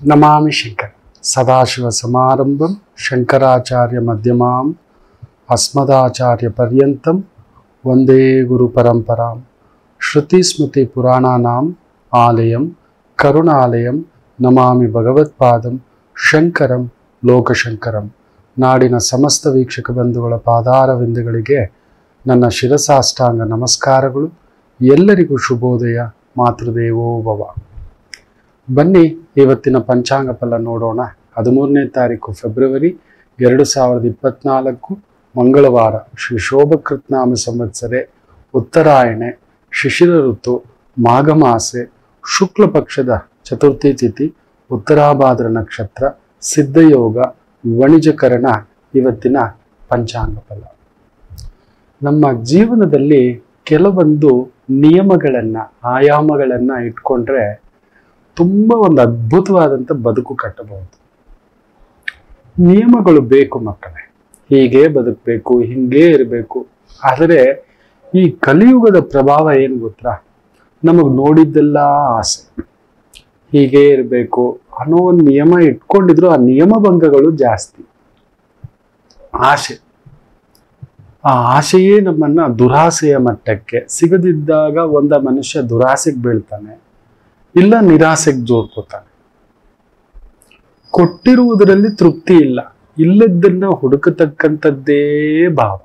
ನಮಾಮಿ ಶಂಕರ ಸದಾಶಿವ ಸಮಾರಂಭಂ ಶಂಕರಾಚಾರ್ಯ ಮಧ್ಯಮಾಂ ಅಸ್ಮದಾಚಾರ್ಯ ಪರ್ಯಂತಂ ವಂದೇ ಗುರು ಪರಂಪರಾಂ ಶ್ರುತಿ ಸ್ಮೃತಿ ಪುರಾಣಾನಾಂ ಆಲಯಂ ಕರುಣಾಲಯಂ ನಮಾಮಿ ಭಗವತ್ಪಾದಂ ಶಂಕರಂ ಲೋಕಶಂಕರಂ ನಾಡಿನ ಸಮಸ್ತ ವೀಕ್ಷಕ ಬಂಧುಗಳ ಪಾದಾರವಿಂದಗಳಿಗೆ ನನ್ನ ಶಿರಸಾಷ್ಟಾಂಗ ನಮಸ್ಕಾರಗಳು ಎಲ್ಲರಿಗೂ ಶುಭೋದಯ ಮಾತೃದೇವೋ ಭವ ಬನ್ನಿ ಇವತ್ತಿನ ಪಂಚಾಂಗ ಫಲ ನೋಡೋಣ ಹದಿಮೂರನೇ ತಾರೀಕು ಫೆಬ್ರವರಿ ಎರಡು ಸಾವಿರದ ಇಪ್ಪತ್ನಾಲ್ಕು ಮಂಗಳವಾರ ಶ್ರೀ ಶೋಭಕೃತ್ನಾಮ ಸಂವತ್ಸರೆ ಉತ್ತರಾಯಣೆ ಶಿಶಿರ ಋತು ಮಾಘಮಾಸೆ ಶುಕ್ಲ ಪಕ್ಷದ ಚತುರ್ಥಿ ತಿಥಿ ಉತ್ತರಾಭಾದ್ರ ನಕ್ಷತ್ರ ಸಿದ್ಧಯೋಗ ವಣಿಜಕರಣ ಇವತ್ತಿನ ಪಂಚಾಂಗ ಫಲ ನಮ್ಮ ಜೀವನದಲ್ಲಿ ಕೆಲವೊಂದು ನಿಯಮಗಳನ್ನು ಆಯಾಮಗಳನ್ನು ಇಟ್ಕೊಂಡ್ರೆ ತುಂಬ ಒಂದು ಅದ್ಭುತವಾದಂಥ ಬದುಕು ಕಟ್ಟಬಹುದು ನಿಯಮಗಳು ಬೇಕು ಮಕ್ಕಳೇ ಹೀಗೆ ಬದುಕಬೇಕು ಹಿಂಗೇ ಇರಬೇಕು ಆದರೆ ಈ ಕಲಿಯುಗದ ಪ್ರಭಾವ ಏನು ಗೊತ್ತಾ ನಮಗೆ ನೋಡಿದ್ದೆಲ್ಲ ಆಸೆ ಹೀಗೆ ಇರಬೇಕು ಅನ್ನೋ ಒಂದು ನಿಯಮ ಇಟ್ಕೊಂಡಿದ್ರು ಆ ನಿಯಮ ಭಂಗಗಳು ಜಾಸ್ತಿ ಆಸೆ ಆ ಆಸೆಯೇ ನಮ್ಮನ್ನ ದುರಾಸೆಯ ಮಟ್ಟಕ್ಕೆ ಸಿಗದಿದ್ದಾಗ ಒಂದ ಮನುಷ್ಯ ದುರಾಸೆಗೆ ಬೀಳ್ತಾನೆ ಇಲ್ಲ ನಿರಾಸೆಗೆ ಜೋಡ್ಕೋತಾನೆ ಕೊಟ್ಟಿರುವುದರಲ್ಲಿ ತೃಪ್ತಿ ಇಲ್ಲ ಇಲ್ಲದನ್ನ ಹುಡುಕತಕ್ಕಂಥದ್ದೇ ಭಾವ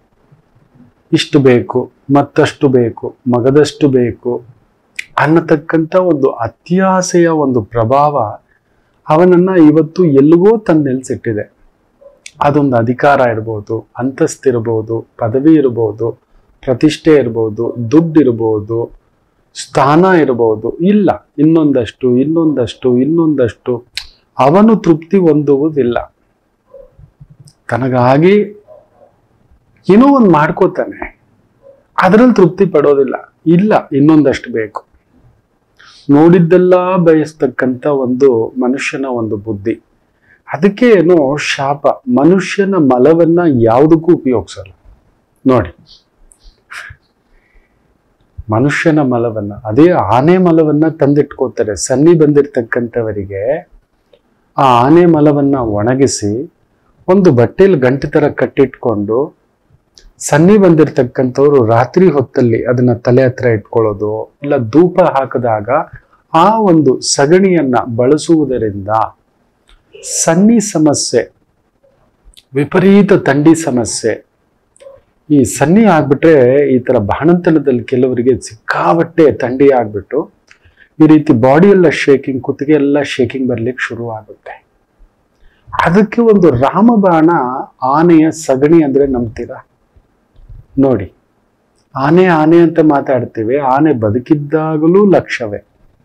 ಇಷ್ಟು ಬೇಕು ಮತ್ತಷ್ಟು ಬೇಕು ಮಗದಷ್ಟು ಬೇಕು ಅನ್ನತಕ್ಕಂಥ ಒಂದು ಅತ್ಯಾಸೆಯ ಒಂದು ಪ್ರಭಾವ ಅವನನ್ನ ಇವತ್ತು ಎಲ್ಲಿಗೋ ತಂದೆಲ್ಸಿಟ್ಟಿದೆ ಅದೊಂದು ಅಧಿಕಾರ ಇರ್ಬೋದು ಅಂತಸ್ತಿರ್ಬೋದು ಪದವಿ ಇರ್ಬೋದು ಪ್ರತಿಷ್ಠೆ ಇರ್ಬೋದು ದುಡ್ಡು ಇರ್ಬೋದು ಸ್ಥಾನ ಇರಬಹುದು ಇಲ್ಲ ಇನ್ನೊಂದಷ್ಟು ಇನ್ನೊಂದಷ್ಟು ಇನ್ನೊಂದಷ್ಟು ಅವನು ತೃಪ್ತಿ ಹೊಂದುವುದಿಲ್ಲ ತನಗಾಗಿ ಏನೋ ಒಂದು ಮಾಡ್ಕೋತಾನೆ ಅದರಲ್ಲಿ ತೃಪ್ತಿ ಪಡೋದಿಲ್ಲ ಇಲ್ಲ ಇನ್ನೊಂದಷ್ಟು ಬೇಕು ನೋಡಿದ್ದೆಲ್ಲ ಬಯಸ್ತಕ್ಕಂಥ ಒಂದು ಮನುಷ್ಯನ ಒಂದು ಬುದ್ಧಿ ಅದಕ್ಕೆ ಏನೋ ಶಾಪ ಮನುಷ್ಯನ ಮಲವನ್ನ ಯಾವುದಕ್ಕೂ ಉಪಯೋಗಿಸಲ್ಲ ನೋಡಿ ಮನುಷ್ಯನ ಮಲವನ್ನ ಅದೇ ಆನೆ ಮಲವನ್ನ ತಂದಿಟ್ಕೋತಾರೆ ಸನ್ನಿ ಬಂದಿರ್ತಕ್ಕಂಥವರಿಗೆ ಆ ಆನೆ ಮಲವನ್ನ ಒಣಗಿಸಿ ಒಂದು ಬಟ್ಟೆಯಲ್ಲಿ ಗಂಟೆ ತರ ಕಟ್ಟಿಟ್ಕೊಂಡು ಸನ್ನಿ ಬಂದಿರ್ತಕ್ಕಂಥವ್ರು ರಾತ್ರಿ ಹೊತ್ತಲ್ಲಿ ಅದನ್ನ ತಲೆ ಹತ್ರ ಇಟ್ಕೊಳ್ಳೋದು ಇಲ್ಲ ಧೂಪ ಹಾಕಿದಾಗ ಆ ಒಂದು ಸಗಣಿಯನ್ನ ಬಳಸುವುದರಿಂದ ಸನ್ನಿ ಸಮಸ್ಯೆ ವಿಪರೀತ ಥಂಡಿ ಸಮಸ್ಯೆ ಈ ಸನ್ನಿ ಆಗ್ಬಿಟ್ರೆ ಈ ತರ ಬಾಣಂತನದಲ್ಲಿ ಕೆಲವರಿಗೆ ಸಿಕ್ಕಾಬಟ್ಟೆ ಥಂಡಿ ಆಗ್ಬಿಟ್ಟು ಈ ರೀತಿ ಬಾಡಿ ಎಲ್ಲ ಶೇಕಿಂಗ್ ಕುತ್ತಿಗೆ ಎಲ್ಲ ಶೇಕಿಂಗ್ ಬರ್ಲಿಕ್ಕೆ ಶುರು ಆಗುತ್ತೆ ಅದಕ್ಕೆ ಒಂದು ರಾಮಬಾಣ ಆನೆಯ ಸಗಣಿ ಅಂದ್ರೆ ನಂಬ್ತೀರಾ ನೋಡಿ ಆನೆ ಆನೆ ಅಂತ ಮಾತಾಡ್ತೀವಿ ಆನೆ ಬದುಕಿದ್ದಾಗಲೂ ಲಕ್ಷ್ಯವೇ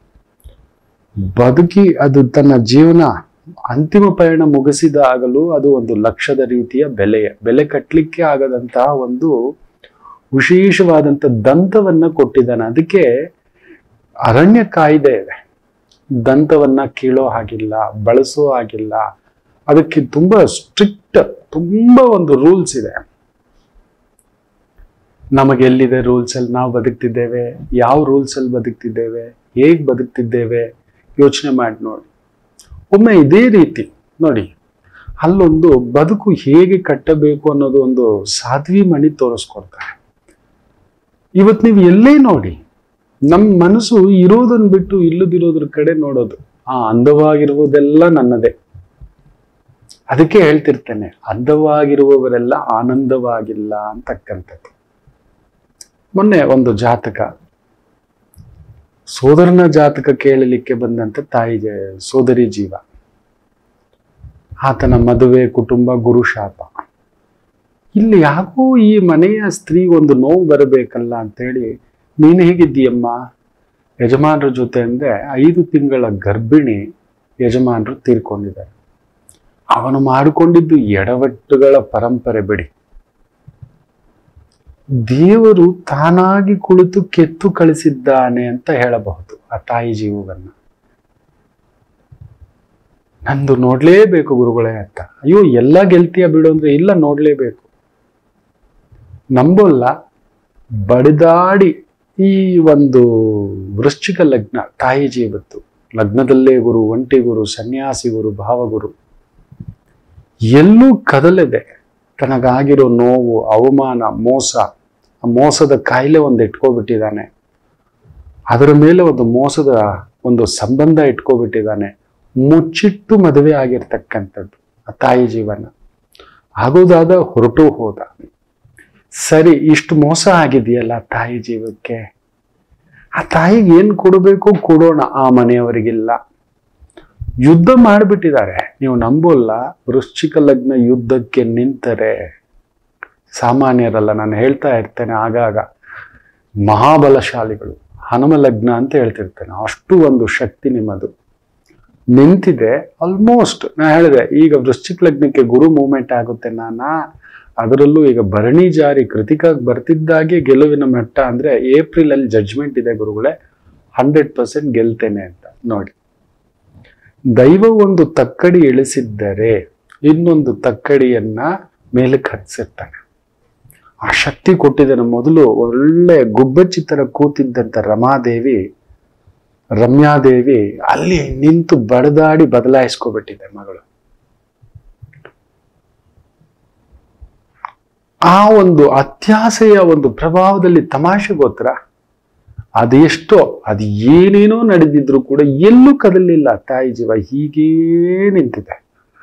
ಬದುಕಿ ಅದು ತನ್ನ ಜೀವನ ಅಂತಿಮ ಪಯಣ ಮುಗಿಸಿದಾಗಲೂ ಅದು ಒಂದು ಲಕ್ಷದ ರೀತಿಯ ಬೆಲೆಯ ಬೆಲೆ ಕಟ್ಟಲಿಕ್ಕೆ ಆಗದಂತಹ ಒಂದು ವಿಶೇಷವಾದಂಥ ದಂತವನ್ನ ಕೊಟ್ಟಿದ್ದಾನೆ ಅದಕ್ಕೆ ಅರಣ್ಯ ಕಾಯ್ದೆ ಇದೆ ದಂತವನ್ನ ಕೀಳೋ ಹಾಗಿಲ್ಲ ಬಳಸೋ ಹಾಗಿಲ್ಲ ಅದಕ್ಕೆ ತುಂಬಾ ಸ್ಟ್ರಿಕ್ಟ್ ತುಂಬಾ ಒಂದು ರೂಲ್ಸ್ ಇದೆ ನಮಗೆ ಎಲ್ಲಿದೆ ರೂಲ್ಸ್ ಅಲ್ಲಿ ನಾವು ಬದುಕ್ತಿದ್ದೇವೆ ಯಾವ ರೂಲ್ಸ್ ಅಲ್ಲಿ ಬದುಕ್ತಿದ್ದೇವೆ ಹೇಗ್ ಬದುಕ್ತಿದ್ದೇವೆ ಯೋಚನೆ ಮಾಡಿ ನೋಡಿ ಒಮ್ಮೆ ಇದೇ ರೀತಿ ನೋಡಿ ಅಲ್ಲೊಂದು ಬದುಕು ಹೇಗೆ ಕಟ್ಟಬೇಕು ಅನ್ನೋದು ಒಂದು ಸಾಧ್ವಿ ಮಣಿ ತೋರಿಸ್ಕೊಡ್ತಾರೆ ಇವತ್ತು ನೀವು ಎಲ್ಲೇ ನೋಡಿ ನಮ್ಮ ಮನಸ್ಸು ಇರೋದನ್ನ ಬಿಟ್ಟು ಇಲ್ಲದಿರೋದ್ರ ಕಡೆ ನೋಡೋದು ಆ ಅಂದವಾಗಿರುವುದೆಲ್ಲ ನನ್ನದೇ ಅದಕ್ಕೆ ಹೇಳ್ತಿರ್ತೇನೆ ಅಂದವಾಗಿರುವವರೆಲ್ಲ ಆನಂದವಾಗಿಲ್ಲ ಅಂತಕ್ಕಂಥದ್ದು ಮೊನ್ನೆ ಒಂದು ಜಾತಕ ಸೋದರನ ಜಾತಕ ಕೇಳಲಿಕ್ಕೆ ಬಂದಂತ ತಾಯಿ ಜ- ಸೋದರಿ ಜೀವ ಆತನ ಮದುವೆ ಕುಟುಂಬ ಗುರು ಶಾಪ ಇಲ್ಲಿ ಯಾಕೋ ಈ ಮನೆಯ ಸ್ತ್ರೀ ಒಂದು ನೋವು ಬರಬೇಕಲ್ಲ ಅಂತೇಳಿ ನೀನು ಹೇಗಿದ್ದೀಯಮ್ಮ ಯಜಮಾನರ ಜೊತೆ ಅಂದ್ರೆ ಐದು ತಿಂಗಳ ಗರ್ಭಿಣಿ ಯಜಮಾನರು ತೀರ್ಕೊಂಡಿದ್ದಾರೆ ಅವನು ಮಾಡಿಕೊಂಡಿದ್ದು ಎಡವಟ್ಟುಗಳ ಪರಂಪರೆ ಬಿಡಿ ದೇವರು ತಾನಾಗಿ ಕುಳಿತು ಕೆತ್ತು ಕಳಿಸಿದ್ದಾನೆ ಅಂತ ಹೇಳಬಹುದು ಆ ತಾಯಿ ಜೀವವನ್ನ ನಂದು ನೋಡ್ಲೇಬೇಕು ಗುರುಗಳೇ ಅಂತ ಅಯ್ಯೋ ಎಲ್ಲ ಗೆಲ್ತೀಯ ಬಿಡು ಅಂದ್ರೆ ಇಲ್ಲ ನೋಡ್ಲೇಬೇಕು ನಂಬೋಲ್ಲ ಬಡಿದಾಡಿ ಈ ಒಂದು ವೃಶ್ಚಿಕ ಲಗ್ನ ತಾಯಿ ಜೀವತ್ತು ಲಗ್ನದಲ್ಲೇ ಗುರು ಒಂಟಿ ಗುರು ಸನ್ಯಾಸಿ ಗುರು ಭಾವಗುರು ಎಲ್ಲೂ ಕದಲದೆ ತನಗಾಗಿರೋ ನೋವು ಅವಮಾನ ಮೋಸ ಆ ಮೋಸದ ಕಾಯಿಲೆ ಒಂದು ಇಟ್ಕೊಬಿಟ್ಟಿದ್ದಾನೆ ಅದರ ಮೇಲೆ ಒಂದು ಮೋಸದ ಒಂದು ಸಂಬಂಧ ಇಟ್ಕೊಬಿಟ್ಟಿದ್ದಾನೆ ಮುಚ್ಚಿಟ್ಟು ಮದುವೆ ಆಗಿರ್ತಕ್ಕಂಥದ್ದು ಆ ತಾಯಿ ಜೀವನ ಆಗೋದಾದ ಹೊರಟು ಹೋದ ಸರಿ ಇಷ್ಟು ಮೋಸ ಆಗಿದೆಯಲ್ಲ ತಾಯಿ ಜೀವಕ್ಕೆ ಆ ತಾಯಿಗೆ ಏನ್ ಕೊಡಬೇಕು ಕೊಡೋಣ ಆ ಮನೆಯವರಿಗಿಲ್ಲ ಯುದ್ಧ ಮಾಡಿಬಿಟ್ಟಿದ್ದಾರೆ ನೀವು ನಂಬೋಲ್ಲ ವೃಶ್ಚಿಕ ಲಗ್ನ ಯುದ್ಧಕ್ಕೆ ನಿಂತರೆ ಸಾಮಾನ್ಯರಲ್ಲ ನಾನು ಹೇಳ್ತಾ ಇರ್ತೇನೆ ಆಗಾಗ ಮಹಾಬಲಶಾಲಿಗಳು ಹನುಮ ಲಗ್ನ ಅಂತ ಹೇಳ್ತಿರ್ತೇನೆ ಅಷ್ಟು ಒಂದು ಶಕ್ತಿ ನಿಮ್ಮದು ನಿಂತಿದೆ ಆಲ್ಮೋಸ್ಟ್ ನಾ ಹೇಳಿದೆ ಈಗ ವೃಶ್ಚಿಕ ಲಗ್ನಕ್ಕೆ ಗುರು ಮೂವ್ಮೆಂಟ್ ಆಗುತ್ತೆ ನಾನಾ ಅದರಲ್ಲೂ ಈಗ ಭರಣಿ ಜಾರಿ ಕೃತಿಕಾಗ್ ಬರ್ತಿದ್ದಾಗೆ ಗೆಲುವಿನ ಮಟ್ಟ ಅಂದ್ರೆ ಏಪ್ರಿಲ್ ಅಲ್ಲಿ ಜಡ್ಜ್ಮೆಂಟ್ ಇದೆ ಗುರುಗಳೇ ಹಂಡ್ರೆಡ್ ಪರ್ಸೆಂಟ್ ಗೆಲ್ತೇನೆ ಅಂತ ನೋಡಿ ದೈವ ಒಂದು ತಕ್ಕಡಿ ಇಳಿಸಿದ್ದರೆ ಇನ್ನೊಂದು ತಕ್ಕಡಿಯನ್ನ ಮೇಲಕ್ಕೆ ಹತ್ಸಿರ್ತಾನೆ ಆ ಶಕ್ತಿ ಕೊಟ್ಟಿದ್ದಾನೆ ಮೊದಲು ಒಳ್ಳೆ ಗುಬ್ಬಚ್ಚಿ ತರ ಕೂತಿದ್ದಂತ ರಮಾದೇವಿ ರಮ್ಯಾದೇವಿ ಅಲ್ಲಿ ನಿಂತು ಬಡದಾಡಿ ಬದಲಾಯಿಸ್ಕೊಬಿಟ್ಟಿದೆ ಮಗಳು ಆ ಒಂದು ಅತ್ಯಾಸೆಯ ಒಂದು ಪ್ರಭಾವದಲ್ಲಿ ತಮಾಷೆ ಗೊತ್ತರ ಅದೆಷ್ಟೋ ಅದು ಏನೇನೋ ನಡೆದಿದ್ರು ಕೂಡ ಎಲ್ಲೂ ಕದಲಿಲ್ಲ ತಾಯಿ ಜೀವ ಹೀಗೇ ನಿಂತಿದೆ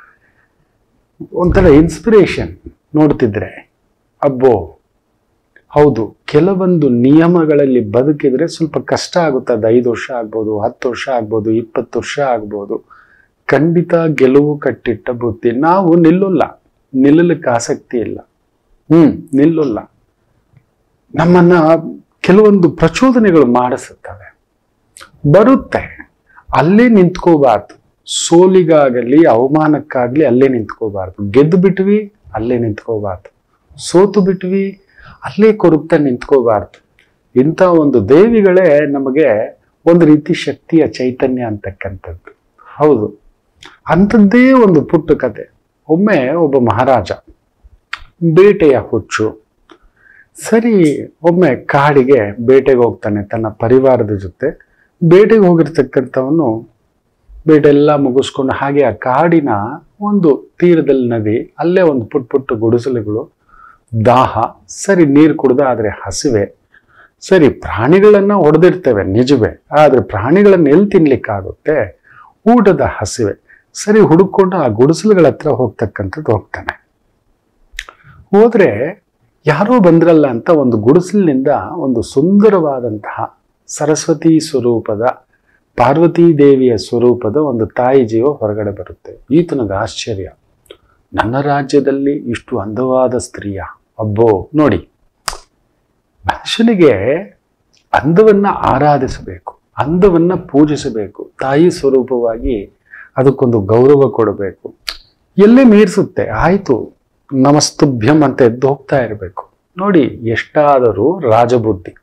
ಒಂಥರ ಇನ್ಸ್ಪಿರೇಷನ್ ನೋಡ್ತಿದ್ರೆ ಅಬ್ಬೋ ಹೌದು ಕೆಲವೊಂದು ನಿಯಮಗಳಲ್ಲಿ ಬದುಕಿದ್ರೆ ಸ್ವಲ್ಪ ಕಷ್ಟ ಆಗುತ್ತೆ ಅದು ಐದು ವರ್ಷ ಆಗ್ಬೋದು ಹತ್ತು ವರ್ಷ ಆಗ್ಬೋದು ಇಪ್ಪತ್ತು ವರ್ಷ ಆಗ್ಬೋದು ಖಂಡಿತ ಗೆಲುವು ಕಟ್ಟಿಟ್ಟ ಬುದ್ಧಿ ನಾವು ನಿಲ್ಲಲ್ಲ ನಿಲ್ಲಲಿಕ್ಕೆ ಆಸಕ್ತಿ ಇಲ್ಲ ಹ್ಮ್ ನಿಲ್ಲಲ್ಲ ನಮ್ಮನ್ನ ಕೆಲವೊಂದು ಪ್ರಚೋದನೆಗಳು ಮಾಡಿಸುತ್ತವೆ ಬರುತ್ತೆ ಅಲ್ಲೇ ನಿಂತ್ಕೋಬಾರ್ದು ಸೋಲಿಗಾಗಲಿ ಅವಮಾನಕ್ಕಾಗ್ಲಿ ಅಲ್ಲೇ ನಿಂತ್ಕೋಬಾರ್ದು ಗೆದ್ದು ಬಿಟ್ವಿ ಅಲ್ಲೇ ನಿಂತ್ಕೋಬಾರ್ದು ಸೋತು ಬಿಟ್ವಿ ಅಲ್ಲೇ ಕೊರಗ್ತಾ ನಿಂತ್ಕೋಬಾರ್ದು ಇಂಥ ಒಂದು ದೇವಿಗಳೇ ನಮಗೆ ಒಂದು ರೀತಿ ಶಕ್ತಿಯ ಚೈತನ್ಯ ಅಂತಕ್ಕಂಥದ್ದು ಹೌದು ಅಂಥದ್ದೇ ಒಂದು ಪುಟ್ಟ ಕತೆ ಒಮ್ಮೆ ಒಬ್ಬ ಮಹಾರಾಜ ಬೇಟೆಯ ಹುಚ್ಚು ಸರಿ ಒಮ್ಮೆ ಕಾಡಿಗೆ ಬೇಟೆಗೆ ಹೋಗ್ತಾನೆ ತನ್ನ ಪರಿವಾರದ ಜೊತೆ ಬೇಟೆಗೆ ಹೋಗಿರ್ತಕ್ಕಂಥವನು ಬೇಟೆ ಎಲ್ಲ ಮುಗಿಸ್ಕೊಂಡು ಹಾಗೆ ಆ ಕಾಡಿನ ಒಂದು ತೀರದಲ್ಲಿ ನದಿ ಅಲ್ಲೇ ಒಂದು ಪುಟ್ಟ ಪುಟ್ಟ ಗುಡಿಸಲುಗಳು ದಾಹ ಸರಿ ನೀರು ಕುಡ್ದ ಆದ್ರೆ ಹಸಿವೆ ಸರಿ ಪ್ರಾಣಿಗಳನ್ನ ಹೊಡೆದಿರ್ತೇವೆ ನಿಜವೇ ಆದ್ರೆ ಪ್ರಾಣಿಗಳನ್ನ ಎಲ್ಲಿ ತಿನ್ಲಿಕ್ಕಾಗುತ್ತೆ ಊಟದ ಹಸಿವೆ ಸರಿ ಹುಡುಕೊಂಡು ಆ ಗುಡಿಸಲುಗಳ ಹತ್ರ ಹೋಗ್ತಕ್ಕಂಥದ್ದು ಹೋಗ್ತಾನೆ ಹೋದ್ರೆ ಯಾರೋ ಬಂದ್ರಲ್ಲ ಅಂತ ಒಂದು ಗುಡಿಸಲಿನಿಂದ ಒಂದು ಸುಂದರವಾದಂತಹ ಸರಸ್ವತಿ ಸ್ವರೂಪದ ಪಾರ್ವತೀ ದೇವಿಯ ಸ್ವರೂಪದ ಒಂದು ತಾಯಿ ಜೀವ ಹೊರಗಡೆ ಬರುತ್ತೆ ಈತನಿಗೆ ಆಶ್ಚರ್ಯ ನನ್ನ ರಾಜ್ಯದಲ್ಲಿ ಇಷ್ಟು ಅಂದವಾದ ಸ್ತ್ರೀಯ ಅಬ್ಬೋ ನೋಡಿ ಮನುಷ್ಯನಿಗೆ ಅಂದವನ್ನ ಆರಾಧಿಸಬೇಕು ಅಂದವನ್ನ ಪೂಜಿಸಬೇಕು ತಾಯಿ ಸ್ವರೂಪವಾಗಿ ಅದಕ್ಕೊಂದು ಗೌರವ ಕೊಡಬೇಕು ಎಲ್ಲೇ ಮೀರಿಸುತ್ತೆ ಆಯ್ತು ನಮಸ್ತುಭ್ಯಂ ಅಂತ ಎದ್ದು ಹೋಗ್ತಾ ಇರಬೇಕು ನೋಡಿ ಎಷ್ಟಾದರೂ ರಾಜಬುದ್ಧಿ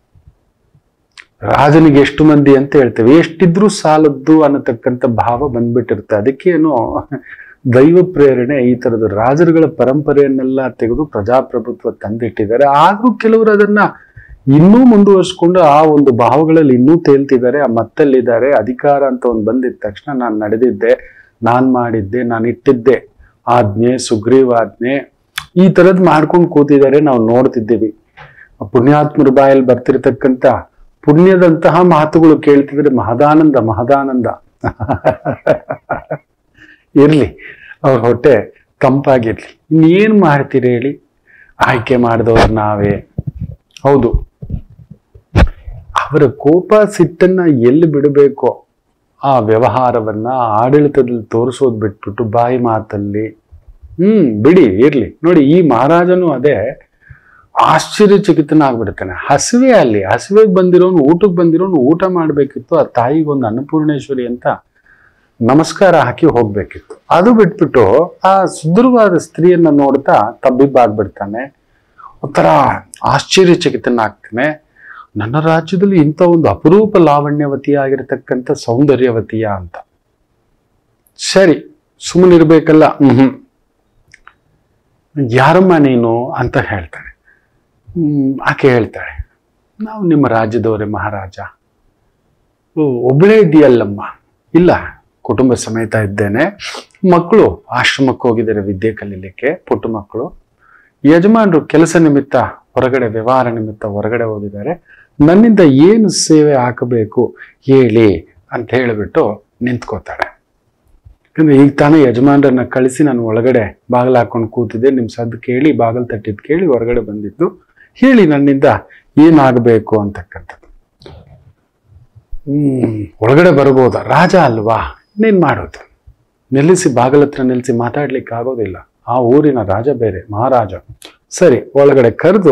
ರಾಜನಿಗೆ ಎಷ್ಟು ಮಂದಿ ಅಂತ ಹೇಳ್ತೇವೆ ಎಷ್ಟಿದ್ರೂ ಸಾಲದ್ದು ಅನ್ನತಕ್ಕಂಥ ಭಾವ ಬಂದ್ಬಿಟ್ಟಿರುತ್ತೆ ಅದಕ್ಕೇನೋ ದೈವ ಪ್ರೇರಣೆ ಈ ತರದ ರಾಜರುಗಳ ಪರಂಪರೆಯನ್ನೆಲ್ಲ ತೆಗೆದು ಪ್ರಜಾಪ್ರಭುತ್ವ ತಂದಿಟ್ಟಿದ್ದಾರೆ ಆದ್ರೂ ಕೆಲವರು ಅದನ್ನ ಇನ್ನೂ ಮುಂದುವರಿಸ್ಕೊಂಡು ಆ ಒಂದು ಭಾವಗಳಲ್ಲಿ ಇನ್ನೂ ತೇಲ್ತಿದ್ದಾರೆ ಆ ಮತ್ತಲ್ಲಿದ್ದಾರೆ ಅಧಿಕಾರ ಅಂತ ಒಂದು ಬಂದಿದ ತಕ್ಷಣ ನಾನು ನಡೆದಿದ್ದೆ ನಾನ್ ಮಾಡಿದ್ದೆ ನಾನು ಇಟ್ಟಿದ್ದೆ ಆಜ್ಞೆ ಸುಗ್ರೀವಾಜ್ಞೆ ಈ ತರದ್ ಮಾಡ್ಕೊಂಡು ಕೂತಿದ್ದಾರೆ ನಾವು ನೋಡ್ತಿದ್ದೀವಿ ಆ ಪುಣ್ಯಾತ್ಮರ ಬಾಯಲ್ಲಿ ಬರ್ತಿರ್ತಕ್ಕಂಥ ಪುಣ್ಯದಂತಹ ಮಾತುಗಳು ಕೇಳ್ತಿದ್ರೆ ಮಹದಾನಂದ ಮಹದಾನಂದ ಇರ್ಲಿ ಅವ್ರ ಹೊಟ್ಟೆ ತಂಪಾಗಿರ್ಲಿ ಇನ್ನೇನ್ ಮಾಡ್ತೀರಿ ಹೇಳಿ ಆಯ್ಕೆ ಮಾಡಿದವ್ರು ನಾವೇ ಹೌದು ಅವರ ಕೋಪ ಸಿಟ್ಟನ್ನ ಎಲ್ಲಿ ಬಿಡಬೇಕೋ ಆ ವ್ಯವಹಾರವನ್ನ ಆಡಳಿತದಲ್ಲಿ ತೋರಿಸೋದು ಬಿಟ್ಬಿಟ್ಟು ಬಾಯಿ ಮಾತಲ್ಲಿ ಹ್ಮ್ ಬಿಡಿ ಇರ್ಲಿ ನೋಡಿ ಈ ಮಹಾರಾಜನು ಅದೇ ಆಶ್ಚರ್ಯಚಕಿತನಾಗ್ಬಿಡ್ತಾನೆ ಹಸಿವೆ ಅಲ್ಲಿ ಹಸಿವೆಗೆ ಬಂದಿರೋನು ಊಟಕ್ಕೆ ಬಂದಿರೋನು ಊಟ ಮಾಡ್ಬೇಕಿತ್ತು ಆ ತಾಯಿಗೆ ಒಂದು ಅನ್ನಪೂರ್ಣೇಶ್ವರಿ ಅಂತ ನಮಸ್ಕಾರ ಹಾಕಿ ಹೋಗ್ಬೇಕಿತ್ತು ಅದು ಬಿಟ್ಬಿಟ್ಟು ಆ ಸುಂದರವಾದ ಸ್ತ್ರೀಯನ್ನ ನೋಡ್ತಾ ತಬ್ಬಿಬ್ಬಾಗ್ಬಿಡ್ತಾನೆ ಒಂಥರ ಆಶ್ಚರ್ಯಚಕಿತನಾಗ್ತಾನೆ ನನ್ನ ರಾಜ್ಯದಲ್ಲಿ ಇಂಥ ಒಂದು ಅಪರೂಪ ಲಾವಣ್ಯವತಿ ಆಗಿರತಕ್ಕಂಥ ಸೌಂದರ್ಯವತಿಯ ಅಂತ ಸರಿ ಸುಮ್ಮನಿರ್ಬೇಕಲ್ಲ ಹ್ಮ್ ಯಾರಮ್ಮ ನೀನು ಅಂತ ಹೇಳ್ತಾನೆ ಹ್ಮ್ ಆಕೆ ಹೇಳ್ತಾಳೆ ನಾವು ನಿಮ್ಮ ರಾಜ್ಯದವರೇ ಮಹಾರಾಜ ಓ ಒಬ್ಬಳೇ ಇದೆಯಲ್ಲಮ್ಮ ಇಲ್ಲ ಕುಟುಂಬ ಸಮೇತ ಇದ್ದೇನೆ ಮಕ್ಕಳು ಆಶ್ರಮಕ್ಕೆ ಹೋಗಿದ್ದಾರೆ ವಿದ್ಯೆ ಕಲೀಲಿಕ್ಕೆ ಪುಟ್ಟ ಮಕ್ಕಳು ಯಜಮಾನರು ಕೆಲಸ ನಿಮಿತ್ತ ಹೊರಗಡೆ ವ್ಯವಹಾರ ನಿಮಿತ್ತ ಹೊರಗಡೆ ಹೋಗಿದ್ದಾರೆ ನನ್ನಿಂದ ಏನು ಸೇವೆ ಹಾಕಬೇಕು ಹೇಳಿ ಅಂತ ಹೇಳಿಬಿಟ್ಟು ನಿಂತ್ಕೋತಾಳೆ ಯಾಕಂದ್ರೆ ಈಗ ತಾನೇ ಯಜಮಾನರನ್ನ ಕಳಿಸಿ ನಾನು ಒಳಗಡೆ ಬಾಗಿಲು ಹಾಕೊಂಡು ಕೂತಿದ್ದೆ ನಿಮ್ಮ ಸದ್ದು ಕೇಳಿ ಬಾಗಿಲು ತಟ್ಟಿದ್ ಕೇಳಿ ಹೊರಗಡೆ ಬಂದಿದ್ದು ಹೇಳಿ ನನ್ನಿಂದ ಏನಾಗಬೇಕು ಅಂತಕ್ಕಂಥದ್ದು ಹ್ಮ್ ಒಳಗಡೆ ಬರ್ಬೋದಾ ರಾಜ ಅಲ್ವಾ ಇನ್ನೇನ್ ಮಾಡೋದು ನಿಲ್ಲಿಸಿ ಬಾಗಿಲ ಹತ್ರ ನಿಲ್ಲಿಸಿ ಮಾತಾಡ್ಲಿಕ್ಕೆ ಆಗೋದಿಲ್ಲ ಆ ಊರಿನ ರಾಜ ಬೇರೆ ಮಹಾರಾಜ ಸರಿ ಒಳಗಡೆ ಕರೆದು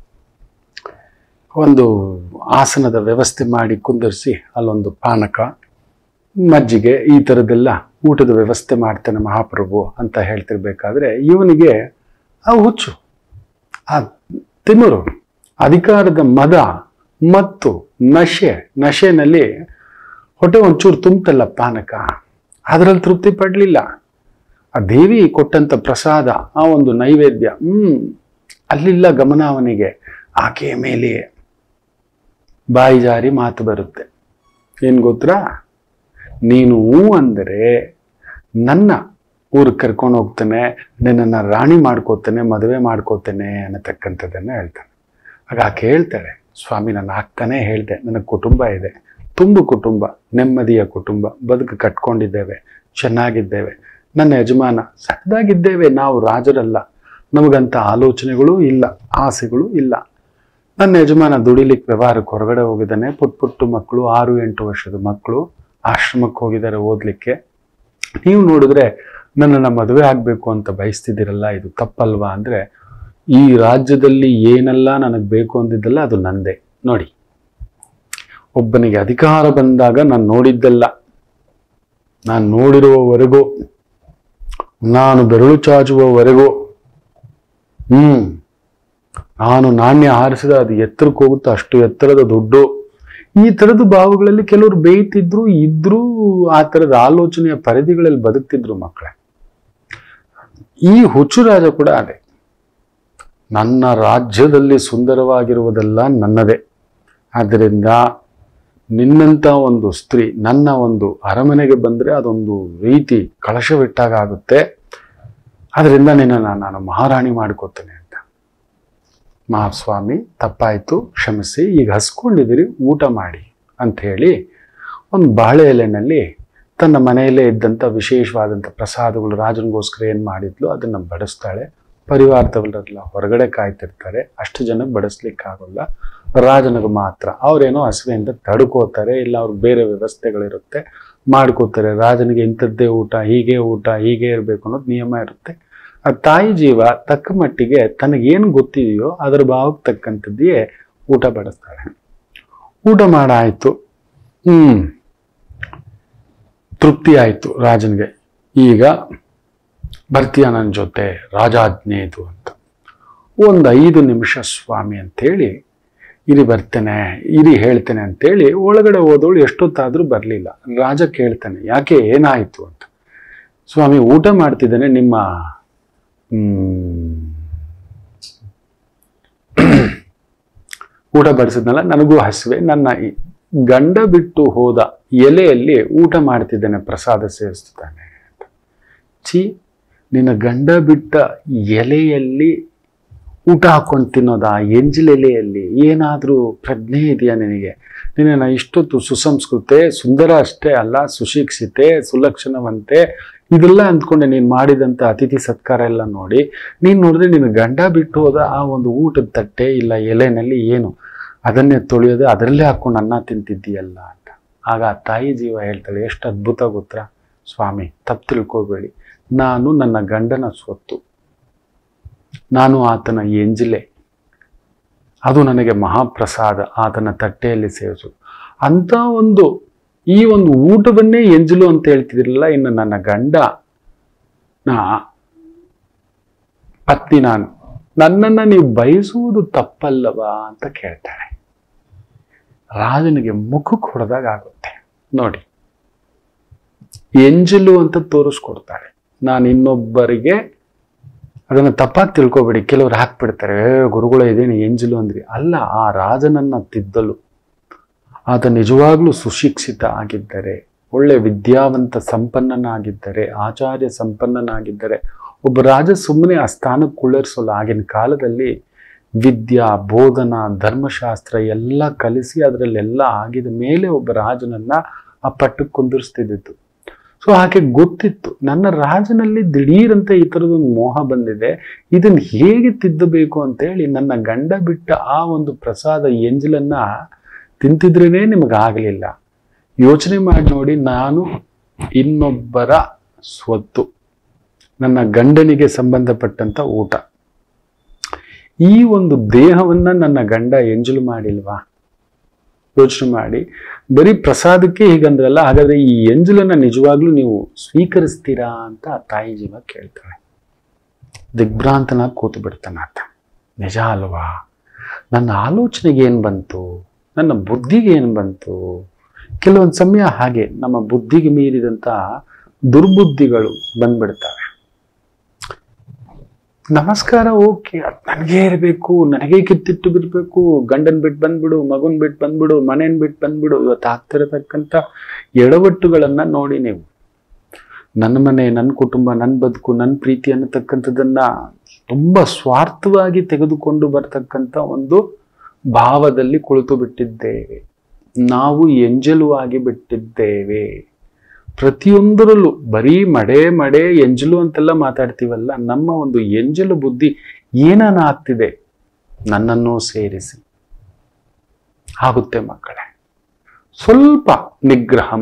ಒಂದು ಆಸನದ ವ್ಯವಸ್ಥೆ ಮಾಡಿ ಕುಂದರ್ಸಿ ಅಲ್ಲೊಂದು ಪಾನಕ ಮಜ್ಜಿಗೆ ಈ ಥರದ್ದೆಲ್ಲ ಊಟದ ವ್ಯವಸ್ಥೆ ಮಾಡ್ತಾನೆ ಮಹಾಪ್ರಭು ಅಂತ ಹೇಳ್ತಿರ್ಬೇಕಾದ್ರೆ ಇವನಿಗೆ ಆ ಹುಚ್ಚು ಆ ತಿನ್ನರು ಅಧಿಕಾರದ ಮದ ಮತ್ತು ನಶೆ ನಶೆನಲ್ಲಿ ಹೊಟ್ಟೆ ಒಂಚೂರು ತುಂಬತಲ್ಲ ಪಾನಕ ಅದರಲ್ಲಿ ತೃಪ್ತಿ ಪಡಲಿಲ್ಲ ಆ ದೇವಿ ಕೊಟ್ಟಂತ ಪ್ರಸಾದ ಆ ಒಂದು ನೈವೇದ್ಯ ಹ್ಮ್ ಅಲ್ಲಿಲ್ಲ ಗಮನ ಅವನಿಗೆ ಆಕೆಯ ಮೇಲೆಯೇ ಬಾಯಿ ಜಾರಿ ಮಾತು ಬರುತ್ತೆ ಏನ್ ಗೊತ್ತಾ ನೀನು ಹೂ ಅಂದರೆ ನನ್ನ ಊರಿಗೆ ಕರ್ಕೊಂಡು ಹೋಗ್ತಾನೆ ನಿನ್ನನ್ನು ರಾಣಿ ಮಾಡ್ಕೋತಾನೆ ಮದುವೆ ಮಾಡ್ಕೋತಾನೆ ಅನ್ನತಕ್ಕಂಥದ್ದನ್ನು ಹೇಳ್ತಾನೆ ಆಗ ಆಕೆ ಹೇಳ್ತಾಳೆ ಸ್ವಾಮಿ ನನ್ನ ಅಕ್ಕನೇ ಹೇಳ್ದೆ ನನಗೆ ಕುಟುಂಬ ಇದೆ ತುಂಬು ಕುಟುಂಬ ನೆಮ್ಮದಿಯ ಕುಟುಂಬ ಬದುಕು ಕಟ್ಕೊಂಡಿದ್ದೇವೆ ಚೆನ್ನಾಗಿದ್ದೇವೆ ನನ್ನ ಯಜಮಾನ ಸಣ್ಣದಾಗಿದ್ದೇವೆ ನಾವು ರಾಜರಲ್ಲ ನಮಗಂತ ಆಲೋಚನೆಗಳು ಇಲ್ಲ ಆಸೆಗಳು ಇಲ್ಲ ನನ್ನ ಯಜಮಾನ ದುಡಿಲಿಕ್ಕೆ ವ್ಯವಹಾರಕ್ಕೆ ಹೊರಗಡೆ ಹೋಗಿದ್ದಾನೆ ಪುಟ್ ಪುಟ್ಟು ಮಕ್ಕಳು ಆರು ಎಂಟು ವರ್ಷದ ಮಕ್ಕಳು ಆಶ್ರಮಕ್ಕೆ ಹೋಗಿದ್ದಾರೆ ಓದಲಿಕ್ಕೆ ನೀವು ನೋಡಿದ್ರೆ ನನ್ನನ್ನು ಮದುವೆ ಆಗಬೇಕು ಅಂತ ಬಯಸ್ತಿದ್ದೀರಲ್ಲ ಇದು ತಪ್ಪಲ್ವಾ ಅಂದರೆ ಈ ರಾಜ್ಯದಲ್ಲಿ ಏನೆಲ್ಲ ನನಗೆ ಬೇಕು ಅಂದಿದ್ದಲ್ಲ ಅದು ನಂದೇ ನೋಡಿ ಒಬ್ಬನಿಗೆ ಅಧಿಕಾರ ಬಂದಾಗ ನಾನು ನೋಡಿದ್ದಲ್ಲ ನಾನು ನೋಡಿರುವವರೆಗೂ ನಾನು ಬೆರಳು ಚಾಚುವವರೆಗೂ ಹ್ಮ್ ನಾನು ನಾಣ್ಯ ಹಾರಿಸಿದ ಅದು ಎತ್ತರಕ್ಕೆ ಹೋಗುತ್ತೋ ಅಷ್ಟು ಎತ್ತರದ ದುಡ್ಡು ಈ ಥರದ ಭಾವಗಳಲ್ಲಿ ಕೆಲವರು ಬೇಯ್ತಿದ್ರು ಇದ್ರೂ ಆ ಥರದ ಆಲೋಚನೆಯ ಪರಿಧಿಗಳಲ್ಲಿ ಬದುಕ್ತಿದ್ರು ಮಕ್ಕಳೇ ಈ ಹುಚ್ಚು ರಾಜ ಕೂಡ ಅದೇ ನನ್ನ ರಾಜ್ಯದಲ್ಲಿ ಸುಂದರವಾಗಿರುವುದೆಲ್ಲ ನನ್ನದೇ ಆದ್ದರಿಂದ ನಿನ್ನಂಥ ಒಂದು ಸ್ತ್ರೀ ನನ್ನ ಒಂದು ಅರಮನೆಗೆ ಬಂದರೆ ಅದೊಂದು ರೀತಿ ಕಳಶವಿಟ್ಟಾಗ ಆಗುತ್ತೆ ಅದರಿಂದ ನಿನ್ನನ್ನು ನಾನು ಮಹಾರಾಣಿ ಮಾಡ್ಕೋತೇನೆ ಅಂತ ಮಹಾಸ್ವಾಮಿ ತಪ್ಪಾಯಿತು ಕ್ಷಮಿಸಿ ಈಗ ಹಸ್ಕೊಂಡಿದ್ದೀರಿ ಊಟ ಮಾಡಿ ಅಂತ ಹೇಳಿ ಒಂದು ಬಾಳೆ ಎಲೆನಲ್ಲಿ ತನ್ನ ಮನೆಯಲ್ಲೇ ಇದ್ದಂಥ ವಿಶೇಷವಾದಂಥ ಪ್ರಸಾದಗಳು ರಾಜನಿಗೋಸ್ಕರ ಏನು ಮಾಡಿದ್ಲು ಅದನ್ನು ಬಡಿಸ್ತಾಳೆ ಪರಿವಾರದವರೆಲ್ಲ ಹೊರಗಡೆ ಕಾಯ್ತಿರ್ತಾರೆ ಅಷ್ಟು ಜನಕ್ಕೆ ಬಡಿಸ್ಲಿಕ್ಕಾಗಲ್ಲ ರಾಜನಿಗೆ ಮಾತ್ರ ಅವರೇನೋ ಹಸಿವೆಯಿಂದ ತಡ್ಕೋತಾರೆ ಇಲ್ಲ ಅವ್ರಿಗೆ ಬೇರೆ ವ್ಯವಸ್ಥೆಗಳಿರುತ್ತೆ ಮಾಡ್ಕೋತಾರೆ ರಾಜನಿಗೆ ಇಂಥದ್ದೇ ಊಟ ಹೀಗೆ ಊಟ ಹೀಗೆ ಇರಬೇಕು ಅನ್ನೋದು ನಿಯಮ ಇರುತ್ತೆ ಆ ತಾಯಿ ಜೀವ ತಕ್ಕ ಮಟ್ಟಿಗೆ ತನಗೇನು ಗೊತ್ತಿದೆಯೋ ಅದರ ಭಾವಕ್ಕೆ ತಕ್ಕಂಥದ್ದೇ ಊಟ ಬಡಿಸ್ತಾಳೆ ಊಟ ಮಾಡಾಯ್ತು ಹ್ಮ್ ತೃಪ್ತಿ ಆಯ್ತು ರಾಜನಿಗೆ ಈಗ ಬರ್ತೀಯ ನನ್ನ ಜೊತೆ ರಾಜಾಜ್ಞೆ ಇದು ಅಂತ ಒಂದು ಐದು ನಿಮಿಷ ಸ್ವಾಮಿ ಅಂತೇಳಿ ಇರಿ ಬರ್ತೇನೆ ಇರಿ ಹೇಳ್ತೇನೆ ಅಂತೇಳಿ ಒಳಗಡೆ ಹೋದವಳು ಎಷ್ಟೊತ್ತಾದ್ರೂ ಬರಲಿಲ್ಲ ರಾಜ ಕೇಳ್ತಾನೆ ಯಾಕೆ ಏನಾಯಿತು ಅಂತ ಸ್ವಾಮಿ ಊಟ ಮಾಡ್ತಿದ್ದೇನೆ ನಿಮ್ಮ ಹ್ಮ್, ಊಟ ಬಡಿಸಿದ್ನಲ್ಲ ನನಗೂ ಹಸಿವೆ ನನ್ನ ಈ ಗಂಡ ಬಿಟ್ಟು ಹೋದ ಎಲೆಯಲ್ಲಿ ಊಟ ಮಾಡ್ತಿದ್ದೇನೆ ಪ್ರಸಾದ ಸೇವಿಸ್ತಾನೆ ಅಂತ ಚಿ ನಿನ್ನ ಗಂಡ ಬಿಟ್ಟ ಎಲೆಯಲ್ಲಿ ಊಟ ಹಾಕೊಂಡು ತಿನ್ನೋದಾ ಎಂಜಿಲೆಲೆಯಲ್ಲಿ ಏನಾದರೂ ಪ್ರಜ್ಞೆ ಇದೆಯಾ ನಿನಗೆ ನಿನ್ನ ಇಷ್ಟೊತ್ತು ಸುಸಂಸ್ಕೃತೆ ಸುಂದರ ಅಷ್ಟೇ ಅಲ್ಲ ಸುಶಿಕ್ಷಿತೆ ಸುಲಕ್ಷಣವಂತೆ ಇದೆಲ್ಲ ಅಂದ್ಕೊಂಡೆ ನೀನು ಮಾಡಿದಂಥ ಅತಿಥಿ ಸತ್ಕಾರ ಎಲ್ಲ ನೋಡಿ ನೀನು ನೋಡಿದ್ರೆ ನಿನ್ನ ಗಂಡ ಬಿಟ್ಟು ಹೋದ ಆ ಒಂದು ಊಟದ ತಟ್ಟೆ ಇಲ್ಲ ಎಲೆನಲ್ಲಿ ಏನು ಅದನ್ನೇ ತೊಳೆಯೋದು ಅದರಲ್ಲೇ ಹಾಕೊಂಡು ಅನ್ನ ತಿಂತಿದ್ದೀಯಲ್ಲ ಅಂತ ಆಗ ಆ ತಾಯಿ ಜೀವ ಹೇಳ್ತಾಳೆ ಎಷ್ಟು ಅದ್ಭುತ ಗೊತ್ತಾ ಸ್ವಾಮಿ ತಪ್ಪು ತಿಳ್ಕೊಬೇಡಿ ನಾನು ನನ್ನ ಗಂಡನ ಸ್ವತ್ತು ನಾನು ಆತನ ಎಂಜಿಲೆ ಅದು ನನಗೆ ಮಹಾಪ್ರಸಾದ ಆತನ ತಟ್ಟೆಯಲ್ಲಿ ಸೇವಿಸು ಅಂತ ಒಂದು ಈ ಒಂದು ಊಟವನ್ನೇ ಎಂಜಲು ಅಂತ ಹೇಳ್ತಿದ್ರಲ್ಲ ಇನ್ನು ನನ್ನ ಗಂಡ ನಾ ಪತ್ನಿ ನಾನು ನನ್ನನ್ನು ನೀವು ಬಯಸುವುದು ತಪ್ಪಲ್ಲವಾ ಅಂತ ಕೇಳ್ತಾಳೆ ರಾಜನಿಗೆ ಮುಖಕ್ಕೆ ಹೊಡೆದಾಗ ಆಗುತ್ತೆ ನೋಡಿ ಎಂಜಲು ಅಂತ ತೋರಿಸ್ಕೊಡ್ತಾಳೆ ನಾನು ಇನ್ನೊಬ್ಬರಿಗೆ ಅದನ್ನು ತಪ್ಪಾಗಿ ತಿಳ್ಕೊಬೇಡಿ ಕೆಲವರು ಹಾಕ್ಬಿಡ್ತಾರೆ ಏ ಗುರುಗಳ ಇದೇನು ಎಂಜಲು ಅಂದ್ರಿ ಅಲ್ಲ ಆ ರಾಜನನ್ನ ತಿದ್ದಲು ಆತ ನಿಜವಾಗ್ಲೂ ಸುಶಿಕ್ಷಿತ ಆಗಿದ್ದರೆ ಒಳ್ಳೆ ವಿದ್ಯಾವಂತ ಸಂಪನ್ನನಾಗಿದ್ದರೆ ಆಚಾರ್ಯ ಸಂಪನ್ನನಾಗಿದ್ದರೆ ಒಬ್ಬ ರಾಜ ಸುಮ್ಮನೆ ಆ ಸ್ಥಾನಕ್ಕೆ ಕುಳ್ಳರಿಸೋಲ್ಲ ಆಗಿನ ಕಾಲದಲ್ಲಿ ವಿದ್ಯಾ ಬೋಧನ ಧರ್ಮಶಾಸ್ತ್ರ ಎಲ್ಲ ಕಲಿಸಿ ಅದರಲ್ಲೆಲ್ಲ ಆಗಿದ ಮೇಲೆ ಒಬ್ಬ ರಾಜನನ್ನ ಆ ಪಟ್ಟಕ್ಕೆ ಕುಂದಿರಿಸ್ತಿದ್ದಿತ್ತು ಸೊ ಹಾಗೆ ಗೊತ್ತಿತ್ತು ನನ್ನ ರಾಜನಲ್ಲಿ ದಿಢೀರಂತೆ ಈ ಥರದೊಂದು ಮೋಹ ಬಂದಿದೆ ಇದನ್ನ ಹೇಗೆ ತಿದ್ದಬೇಕು ಅಂತೇಳಿ ನನ್ನ ಗಂಡ ಬಿಟ್ಟ ಆ ಒಂದು ಪ್ರಸಾದ ಎಂಜಲನ್ನ ತಿಂತಿದ್ರೇನೆ ನಿಮಗಾಗಲಿಲ್ಲ ಯೋಚನೆ ಮಾಡಿ ನೋಡಿ ನಾನು ಇನ್ನೊಬ್ಬರ ಸ್ವತ್ತು ನನ್ನ ಗಂಡನಿಗೆ ಸಂಬಂಧಪಟ್ಟಂತ ಊಟ ಈ ಒಂದು ದೇಹವನ್ನ ನನ್ನ ಗಂಡ ಎಂಜಲು ಮಾಡಿಲ್ವಾ ಯೋಚನೆ ಮಾಡಿ ಬರೀ ಪ್ರಸಾದಕ್ಕೆ ಹೀಗಂದ್ರಲ್ಲ ಹಾಗಾದ್ರೆ ಈ ಎಂಜಲನ್ನ ನಿಜವಾಗ್ಲೂ ನೀವು ಸ್ವೀಕರಿಸ್ತೀರಾ ಅಂತ ಆ ತಾಯಿ ಜೀವ ಕೇಳ್ತಾಳೆ ದಿಗ್ಭ್ರಾಂತನಾಗಿ ಕೂತು ಬಿಡ್ತಾನಾತ ನಿಜ ಅಲ್ವಾ ನನ್ನ ಆಲೋಚನೆಗೆ ಏನ್ ಬಂತು ನನ್ನ ಬುದ್ಧಿಗೆ ಏನ್ ಬಂತು ಕೆಲವೊಂದು ಸಮಯ ಹಾಗೆ ನಮ್ಮ ಬುದ್ಧಿಗೆ ಮೀರಿದಂತ ದುರ್ಬುದ್ಧಿಗಳು ಬಂದ್ಬಿಡ್ತವೆ ನಮಸ್ಕಾರ ಓಕೆ ನನಗೆ ಇರಬೇಕು ನನಗೆ ಕಿತ್ತಿಟ್ಟು ಬಿಡ್ಬೇಕು ಗಂಡನ್ ಬಿಟ್ಟು ಬಂದ್ಬಿಡು ಮಗನ್ ಬಿಟ್ಟು ಬಂದ್ಬಿಡು ಮನೇನ್ ಬಿಟ್ಟು ಬಂದ್ಬಿಡು ಇವತ್ತು ಆಗ್ತಿರತಕ್ಕಂಥ ಎಡವಟ್ಟುಗಳನ್ನ ನೋಡಿ ನೀವು ನನ್ನ ಮನೆ ನನ್ನ ಕುಟುಂಬ ನನ್ನ ಬದುಕು ನನ್ನ ಪ್ರೀತಿ ಅನ್ನತಕ್ಕಂಥದ್ದನ್ನ ತುಂಬಾ ಸ್ವಾರ್ಥವಾಗಿ ತೆಗೆದುಕೊಂಡು ಬರ್ತಕ್ಕಂಥ ಒಂದು ಭಾವದಲ್ಲಿ ಕುಳಿತು ಬಿಟ್ಟಿದ್ದೇವೆ ನಾವು ಎಂಜಲು ಆಗಿ ಬಿಟ್ಟಿದ್ದೇವೆ ಪ್ರತಿಯೊಂದರಲ್ಲೂ ಬರೀ ಮಡೆ ಮಡೆ ಎಂಜಲು ಅಂತೆಲ್ಲ ಮಾತಾಡ್ತೀವಲ್ಲ ನಮ್ಮ ಒಂದು ಎಂಜಲು ಬುದ್ಧಿ ಏನನ ಆಗ್ತಿದೆ ನನ್ನನ್ನು ಸೇರಿಸಿ ಆಗುತ್ತೆ ಮಕ್ಕಳೇ ಸ್ವಲ್ಪ ನಿಗ್ರಹಂ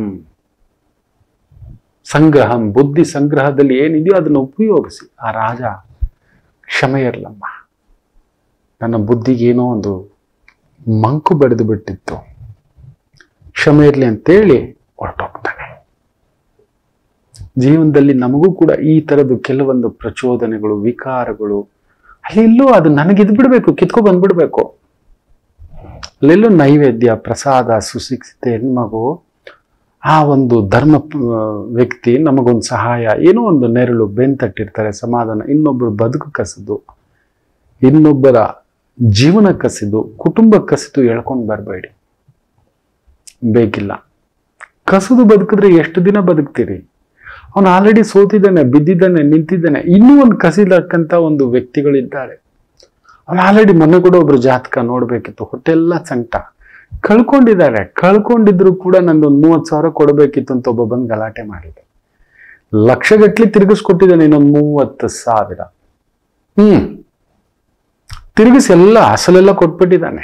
ಸಂಗ್ರಹಂ ಬುದ್ಧಿ ಸಂಗ್ರಹದಲ್ಲಿ ಏನಿದೆಯೋ ಅದನ್ನು ಉಪಯೋಗಿಸಿ ಆ ರಾಜ ಕ್ಷಮೆ ಇರಲಮ್ಮ ನನ್ನ ಬುದ್ಧಿಗೇನೋ ಒಂದು ಮಂಕು ಬಡಿದು ಬಿಟ್ಟಿತ್ತು ಕ್ಷಮೆ ಇರಲಿ ಅಂತೇಳಿ ಹೊರಟೋಗ್ತಾನೆ ಜೀವನದಲ್ಲಿ ನಮಗೂ ಕೂಡ ಈ ತರದ್ದು ಕೆಲವೊಂದು ಪ್ರಚೋದನೆಗಳು ವಿಕಾರಗಳು ಅಲ್ಲೆಲ್ಲೋ ಅದು ನನಗೆ ಇದು ಬಿಡಬೇಕು ಕಿತ್ಕೊ ಬಂದ್ಬಿಡ್ಬೇಕು ಅಲ್ಲೆಲ್ಲೋ ನೈವೇದ್ಯ ಪ್ರಸಾದ ಸುಶಿಕ್ಷಿತ ಹೆಣ್ಮಗು ಆ ಒಂದು ಧರ್ಮ ಆ, ವ್ಯಕ್ತಿ ನಮಗೊಂದು ಸಹಾಯ ಏನೋ ಒಂದು ನೆರಳು ಬೆನ್ ತಟ್ಟಿರ್ತಾರೆ ಸಮಾಧಾನ ಇನ್ನೊಬ್ಬರು ಬದುಕು ಕಸಿದು ಇನ್ನೊಬ್ಬರ ಜೀವನ ಕಸಿದು ಕುಟುಂಬ ಕಸಿದು ಎಳ್ಕೊಂಡು ಬರಬೇಡಿ ಬೇಕಿಲ್ಲ ಕಸದು ಬದುಕಿದ್ರೆ ಎಷ್ಟು ದಿನ ಬದುಕ್ತೀರಿ ಅವನು ಆಲ್ರೆಡಿ ಸೋತಿದ್ದಾನೆ ಬಿದ್ದಿದ್ದಾನೆ ನಿಂತಿದ್ದಾನೆ ಇನ್ನೂ ಒಂದು ಕಸಿದಕ್ಕಂತ ಒಂದು ವ್ಯಕ್ತಿಗಳಿದ್ದಾರೆ ಅವನು ಆಲ್ರೆಡಿ ಮೊನ್ನೆ ಕೂಡ ಒಬ್ರು ಜಾತಕ ನೋಡ್ಬೇಕಿತ್ತು ಹೊಟ್ಟೆಲ್ಲ ಸಂಕಟ ಕಳ್ಕೊಂಡಿದ್ದಾರೆ ಕಳ್ಕೊಂಡಿದ್ರು ಕೂಡ ನಂದೊಂದು ಮೂವತ್ತು ಸಾವಿರ ಕೊಡಬೇಕಿತ್ತು ಅಂತ ಒಬ್ಬ ಬಂದು ಗಲಾಟೆ ಮಾಡಿದೆ ಲಕ್ಷಗಟ್ಲೆ ತಿರುಗಿಸ್ಕೊಟ್ಟಿದ್ದಾನೆ ಇನ್ನೊಂದು ಮೂವತ್ತು ಸಾವಿರ ಹ್ಮ್ ತಿರುಗಿಸಿ ಎಲ್ಲ ಅಸಲೆಲ್ಲ ಕೊಟ್ಬಿಟ್ಟಿದ್ದಾನೆ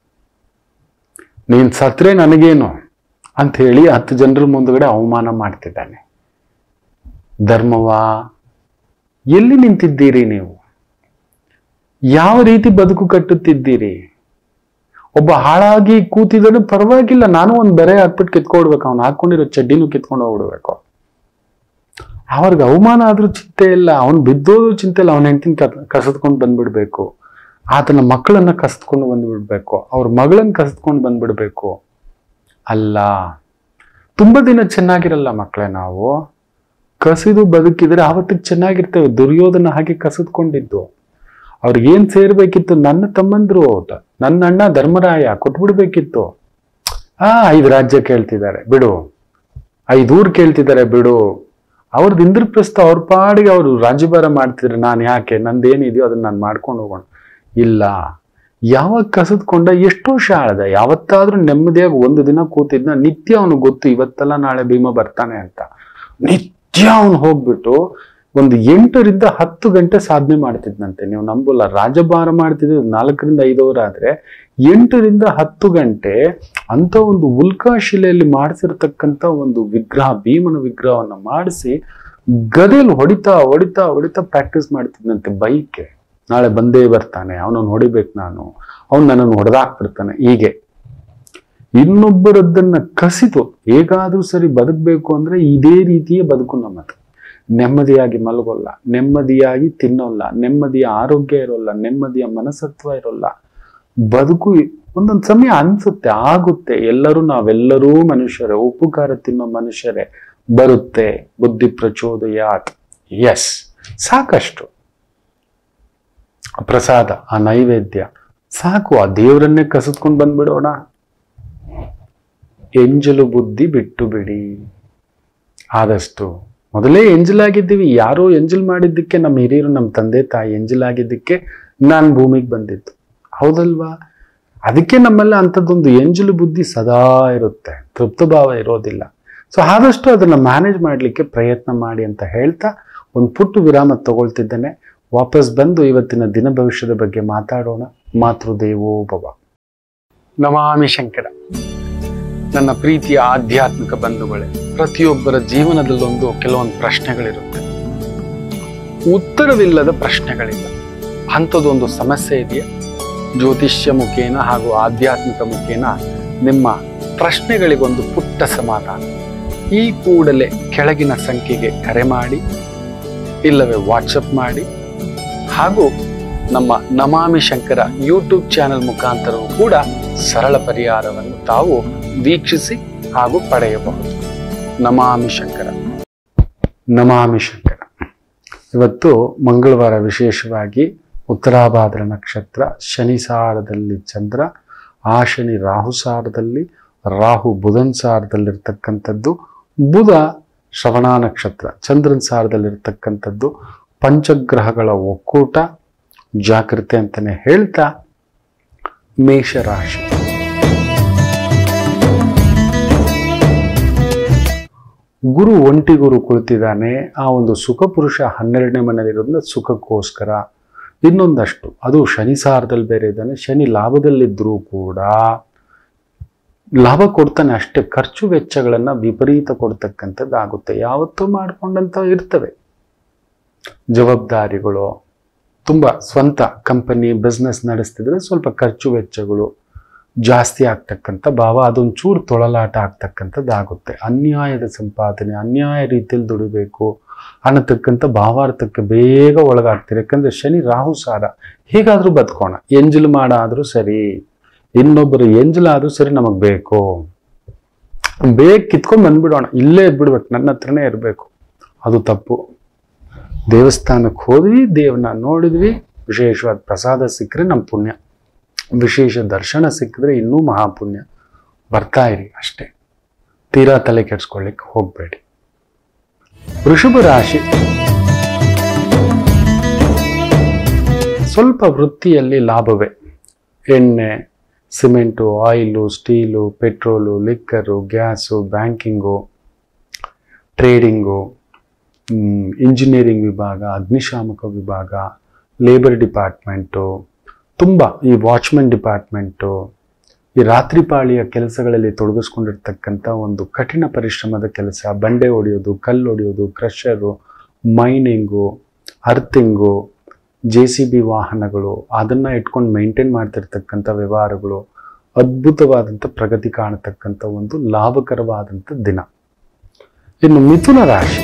ನೀನ್ ಸತ್ರೆ ನನಗೇನು ಅಂತ ಹೇಳಿ ಹತ್ತು ಜನರ ಮುಂದುಗಡೆ ಅವಮಾನ ಮಾಡ್ತಿದ್ದಾನೆ ಧರ್ಮವಾ ಎಲ್ಲಿ ನಿಂತಿದ್ದೀರಿ ನೀವು ಯಾವ ರೀತಿ ಬದುಕು ಕಟ್ಟುತ್ತಿದ್ದೀರಿ ಒಬ್ಬ ಹಾಳಾಗಿ ಕೂತಿದ್ದನು ಪರವಾಗಿಲ್ಲ ನಾನು ಒಂದು ಬೆರೆ ಹಾಕ್ಬಿಟ್ಟು ಕಿತ್ಕೊಡ್ಬೇಕು ಅವ್ನು ಹಾಕೊಂಡಿರೋ ಚಡ್ಡಿನೂ ಕಿತ್ಕೊಂಡು ಹೋಗ್ಬಿಡ್ಬೇಕು ಅವ್ರಿಗೆ ಅವಮಾನ ಆದ್ರೂ ಚಿಂತೆ ಇಲ್ಲ ಅವನು ಬಿದ್ದೋದು ಚಿಂತೆ ಇಲ್ಲ ಅವನ ಹೆಂಡತಿನ ಕಸದ್ಕೊಂಡು ಬಂದ್ಬಿಡ್ಬೇಕು ಆತನ ಮಕ್ಕಳನ್ನ ಕಸದ್ಕೊಂಡು ಬಂದ್ಬಿಡ್ಬೇಕು ಅವ್ರ ಮಗಳನ್ನ ಕಸದ್ಕೊಂಡು ಬಂದ್ಬಿಡ್ಬೇಕು ಅಲ್ಲ ತುಂಬಾ ದಿನ ಚೆನ್ನಾಗಿರಲ್ಲ ಮಕ್ಕಳೇ ನಾವು ಕಸಿದು ಬದುಕಿದ್ರೆ ಆವತ್ತಿಗೆ ಚೆನ್ನಾಗಿರ್ತೇವೆ ದುರ್ಯೋಧನ ಹಾಗೆ ಕಸಿದ್ಕೊಂಡಿದ್ದು ಅವ್ರಿಗೇನ್ ಸೇರ್ಬೇಕಿತ್ತು ನನ್ನ ತಮ್ಮಂದ್ರು ಹೌದ ನನ್ನ ಅಣ್ಣ ಧರ್ಮರಾಯ ಕೊಟ್ಬಿಡ್ಬೇಕಿತ್ತು ಆ ಐದು ರಾಜ್ಯ ಕೇಳ್ತಿದ್ದಾರೆ ಬಿಡು ಐದು ಊರ್ ಕೇಳ್ತಿದ್ದಾರೆ ಬಿಡು ಅವ್ರದ್ದು ಇಂದ್ರಪ್ರಸ್ಥ ಅವ್ರ ಪಾಡಿಗೆ ಅವರು ರಾಜ್ಯಭಾರ ಮಾಡ್ತಿದ್ರೆ ನಾನು ಯಾಕೆ ನಂದೇನಿದೆಯೋ ಅದನ್ನ ನಾನು ಮಾಡ್ಕೊಂಡು ಹೋಗೋಣ ಇಲ್ಲ ಯಾವಾಗ ಕಸದ್ಕೊಂಡ ಎಷ್ಟು ವರ್ಷ ಆಳ್ದ ಯಾವತ್ತಾದ್ರೂ ನೆಮ್ಮದಿಯಾಗಿ ಒಂದು ದಿನ ಕೂತಿದ್ನ ನಿತ್ಯ ಅವನು ಗೊತ್ತು ಇವತ್ತೆಲ್ಲ ನಾಳೆ ಭೀಮ ಬರ್ತಾನೆ ಅಂತ ನಿತ್ಯ ಅವನು ಹೋಗ್ಬಿಟ್ಟು ಒಂದು ಎಂಟರಿಂದ ಹತ್ತು ಗಂಟೆ ಸಾಧನೆ ಮಾಡ್ತಿದ್ನಂತೆ ನೀವು ನಂಬಲ್ಲ ರಾಜಭಾರ ಮಾಡ್ತಿದ್ದು ನಾಲ್ಕರಿಂದ ಐದು ಅವರ್ ಆದ್ರೆ ಎಂಟರಿಂದ ಹತ್ತು ಗಂಟೆ ಅಂತ ಒಂದು ಉಲ್ಕಾಶಿಲೆಯಲ್ಲಿ ಮಾಡಿಸಿರ್ತಕ್ಕಂಥ ಒಂದು ವಿಗ್ರಹ ಭೀಮನ ವಿಗ್ರಹವನ್ನ ಮಾಡಿಸಿ ಗದೆಯಲ್ಲಿ ಹೊಡಿತಾ ಹೊಡಿತಾ ಹೊಡಿತಾ ಪ್ರಾಕ್ಟೀಸ್ ಮಾಡ್ತಿದ್ನಂತೆ ಬೈಕ್ಗೆ ನಾಳೆ ಬಂದೇ ಬರ್ತಾನೆ ಅವನನ್ನು ಹೊಡಿಬೇಕು ನಾನು ಅವನು ನನ್ನನ್ನು ಹೊಡೆದಾಕ್ಬಿಡ್ತಾನೆ ಹೀಗೆ ಇನ್ನೊಬ್ಬರದ್ದನ್ನ ಕಸಿದು ಹೇಗಾದ್ರೂ ಸರಿ ಬದುಕಬೇಕು ಅಂದ್ರೆ ಇದೇ ರೀತಿಯ ಬದುಕು ನಮ್ಮದು ನೆಮ್ಮದಿಯಾಗಿ ಮಲಗೋಲ್ಲ ನೆಮ್ಮದಿಯಾಗಿ ತಿನ್ನೋಲ್ಲ ನೆಮ್ಮದಿಯ ಆರೋಗ್ಯ ಇರೋಲ್ಲ ನೆಮ್ಮದಿಯ ಮನಸತ್ವ ಇರೋಲ್ಲ ಬದುಕು ಒಂದೊಂದು ಸಮಯ ಅನ್ಸುತ್ತೆ ಆಗುತ್ತೆ ಎಲ್ಲರೂ ನಾವೆಲ್ಲರೂ ಮನುಷ್ಯರೇ ಉಪ್ಪು ಖಾರ ತಿನ್ನೋ ಮನುಷ್ಯರೇ ಬರುತ್ತೆ ಬುದ್ಧಿ ಪ್ರಚೋದಯಾತ್ ಎಸ್ ಸಾಕಷ್ಟು ಆ ಪ್ರಸಾದ ಆ ನೈವೇದ್ಯ ಸಾಕು ಆ ದೇವರನ್ನೇ ಕಸಿದ್ಕೊಂಡು ಬಂದ್ಬಿಡೋಣ ಎಂಜಲು ಬುದ್ಧಿ ಬಿಟ್ಟು ಬಿಡಿ ಆದಷ್ಟು ಮೊದಲೇ ಎಂಜಲಾಗಿದ್ದೀವಿ ಯಾರೋ ಎಂಜಲ್ ಮಾಡಿದ್ದಕ್ಕೆ ನಮ್ಮ ಹಿರಿಯರು ನಮ್ಮ ತಂದೆ ತಾಯಿ ಎಂಜಲಾಗಿದ್ದಕ್ಕೆ ನಾನು ಭೂಮಿಗೆ ಬಂದಿದ್ದು ಹೌದಲ್ವಾ ಅದಕ್ಕೆ ನಮ್ಮಲ್ಲಿ ಅಂಥದ್ದೊಂದು ಎಂಜಲು ಬುದ್ಧಿ ಸದಾ ಇರುತ್ತೆ ತೃಪ್ತ ಭಾವ ಇರೋದಿಲ್ಲ ಸೊ ಆದಷ್ಟು ಅದನ್ನು ಮ್ಯಾನೇಜ್ ಮಾಡಲಿಕ್ಕೆ ಪ್ರಯತ್ನ ಮಾಡಿ ಅಂತ ಹೇಳ್ತಾ ಒಂದು ಪುಟ್ಟು ವಿರಾಮ ತಗೊಳ್ತಿದ್ದೇನೆ ವಾಪಸ್ ಬಂದು ಇವತ್ತಿನ ದಿನ ಭವಿಷ್ಯದ ಬಗ್ಗೆ ಮಾತಾಡೋಣ ಮಾತೃದೇವೋ ಭವ ನಮಾಮಿ ಶಂಕರ ನನ್ನ ಪ್ರೀತಿಯ ಆಧ್ಯಾತ್ಮಿಕ ಬಂಧುಗಳೇ ಪ್ರತಿಯೊಬ್ಬರ ಜೀವನದಲ್ಲೊಂದು ಕೆಲವೊಂದು ಪ್ರಶ್ನೆಗಳಿರುತ್ತೆ ಉತ್ತರವಿಲ್ಲದ ಪ್ರಶ್ನೆಗಳಿಲ್ಲ ಅಂಥದ್ದೊಂದು ಸಮಸ್ಯೆ ಇದೆಯಾ ಜ್ಯೋತಿಷ್ಯ ಮುಖೇನ ಹಾಗೂ ಆಧ್ಯಾತ್ಮಿಕ ಮುಖೇನ ನಿಮ್ಮ ಪ್ರಶ್ನೆಗಳಿಗೊಂದು ಪುಟ್ಟ ಸಮಾಧಾನ ಈ ಕೂಡಲೇ ಕೆಳಗಿನ ಸಂಖ್ಯೆಗೆ ಕರೆ ಮಾಡಿ ಇಲ್ಲವೇ ವಾಟ್ಸಪ್ ಮಾಡಿ ಹಾಗೂ ನಮ್ಮ ನಮಾಮಿ ಶಂಕರ ಯೂಟ್ಯೂಬ್ ಚಾನೆಲ್ ಮುಖಾಂತರವೂ ಕೂಡ ಸರಳ ಪರಿಹಾರವನ್ನು ತಾವು ವೀಕ್ಷಿಸಿ ಹಾಗೂ ಪಡೆಯಬಹುದು ನಮಾಮಿ ಶಂಕರ ನಮಾಮಿ ಶಂಕರ ಇವತ್ತು ಮಂಗಳವಾರ ವಿಶೇಷವಾಗಿ ಉತ್ತರಾಭಾದ್ರ ನಕ್ಷತ್ರ ಶನಿ ಸಾರದಲ್ಲಿ ಚಂದ್ರ ಆ ಶನಿ ರಾಹು ಸಾರದಲ್ಲಿ ರಾಹು ಬುಧನ್ ಸಾರದಲ್ಲಿರ್ತಕ್ಕಂಥದ್ದು ಬುಧ ಶ್ರವಣ ನಕ್ಷತ್ರ ಚಂದ್ರನ್ ಸಾರದಲ್ಲಿರ್ತಕ್ಕಂಥದ್ದು ಪಂಚಗ್ರಹಗಳ ಒಕ್ಕೂಟ ಜಾಗೃತೆ ಅಂತಲೇ ಹೇಳ್ತಾ ಮೇಷರಾಶಿ ಗುರು ಒಂಟಿ ಗುರು ಕುಳಿತಿದ್ದಾನೆ ಆ ಒಂದು ಸುಖ ಪುರುಷ ಹನ್ನೆರಡನೇ ಮನೆಯಲ್ಲಿರೋದ್ರಿಂದ ಸುಖಕ್ಕೋಸ್ಕರ ಇನ್ನೊಂದಷ್ಟು ಅದು ಶನಿ ಸಾರದಲ್ಲಿ ಬೇರೆ ಇದ್ದಾನೆ ಶನಿ ಲಾಭದಲ್ಲಿದ್ದರೂ ಕೂಡ ಲಾಭ ಕೊಡ್ತಾನೆ ಅಷ್ಟೇ ಖರ್ಚು ವೆಚ್ಚಗಳನ್ನು ವಿಪರೀತ ಕೊಡ್ತಕ್ಕಂಥದ್ದು ಆಗುತ್ತೆ ಯಾವತ್ತೂ ಮಾಡ್ಕೊಂಡಂತ ಇರ್ತವೆ ಜವಾಬ್ದಾರಿಗಳು ತುಂಬ ಸ್ವಂತ ಕಂಪನಿ ಬಿಸ್ನೆಸ್ ನಡೆಸ್ತಿದ್ರೆ ಸ್ವಲ್ಪ ಖರ್ಚು ವೆಚ್ಚಗಳು ಜಾಸ್ತಿ ಆಗ್ತಕ್ಕಂಥ ಭಾವ ಅದೊಂದು ಚೂರು ತೊಳಲಾಟ ಆಗ್ತಕ್ಕಂಥದ್ದು ಆಗುತ್ತೆ ಅನ್ಯಾಯದ ಸಂಪಾದನೆ ಅನ್ಯಾಯ ರೀತಿಯಲ್ಲಿ ದುಡಿಬೇಕು ಅನ್ನತಕ್ಕಂಥ ಭಾವಾರ್ಥಕ್ಕೆ ಬೇಗ ಒಳಗಾಗ್ತೀರಿ ಯಾಕಂದ್ರೆ ಶನಿ ರಾಹು ಸಾರ ಹೀಗಾದ್ರೂ ಬದುಕೋಣ ಎಂಜಲು ಮಾಡಾದ್ರೂ ಸರಿ ಇನ್ನೊಬ್ಬರು ಎಂಜಲಾದ್ರೂ ಸರಿ ನಮಗೆ ಬೇಕು ಬೇಗ ಕಿತ್ಕೊಂಡ್ ಬಂದ್ಬಿಡೋಣ ಇಲ್ಲೇ ಇದ್ಬಿಡ್ಬೇಕು ನನ್ನ ಹತ್ರನೇ ಇರಬೇಕು ಅದು ತಪ್ಪು ದೇವಸ್ಥಾನಕ್ಕೆ ಹೋದ್ವಿ ದೇವ್ರನ್ನ ನೋಡಿದ್ವಿ ವಿಶೇಷವಾದ ಪ್ರಸಾದ ಸಿಕ್ಕರೆ ನಮ್ಮ ಪುಣ್ಯ ವಿಶೇಷ ದರ್ಶನ ಸಿಕ್ಕಿದ್ರೆ ಇನ್ನೂ ಮಹಾಪುಣ್ಯ ಬರ್ತಾ ಇರಿ ಅಷ್ಟೇ ತೀರಾ ತಲೆ ಕೆಡ್ಸ್ಕೊಳ್ಳಿಕ್ಕೆ ಹೋಗಬೇಡಿ ವೃಷಭ ರಾಶಿ ಸ್ವಲ್ಪ ವೃತ್ತಿಯಲ್ಲಿ ಲಾಭವೇ ಎಣ್ಣೆ cement oil steel petrol liquor gas banking trading engineering ವಿಭಾಗ ಅಗ್ನಿಶಾಮಕ ವಿಭಾಗ ಲೇಬರ್ ಡಿಪಾರ್ಟ್ಮೆಂಟು ತುಂಬ ಈ ವಾಚ್ಮೆನ್ ಡಿಪಾರ್ಟ್ಮೆಂಟು ಈ ರಾತ್ರಿ ಪಾಳಿಯ ಕೆಲಸಗಳಲ್ಲಿ ತೊಡಗಿಸ್ಕೊಂಡಿರ್ತಕ್ಕಂಥ ಒಂದು ಕಠಿಣ ಪರಿಶ್ರಮದ ಕೆಲಸ ಬಂಡೆ ಹೊಡೆಯೋದು ಕಲ್ಲು ಹೊಡೆಯೋದು crusher mining earthing J C B ವಾಹನಗಳು ಅದನ್ನು ಇಟ್ಕೊಂಡು ಮೇಂಟೈನ್ ಮಾಡ್ತಿರ್ತಕ್ಕಂಥ ವ್ಯವಹಾರಗಳು ಅದ್ಭುತವಾದಂಥ ಪ್ರಗತಿ ಕಾಣತಕ್ಕಂಥ ಒಂದು ಲಾಭಕರವಾದಂಥ ದಿನ ಇನ್ನು ಮಿಥುನ ರಾಶಿ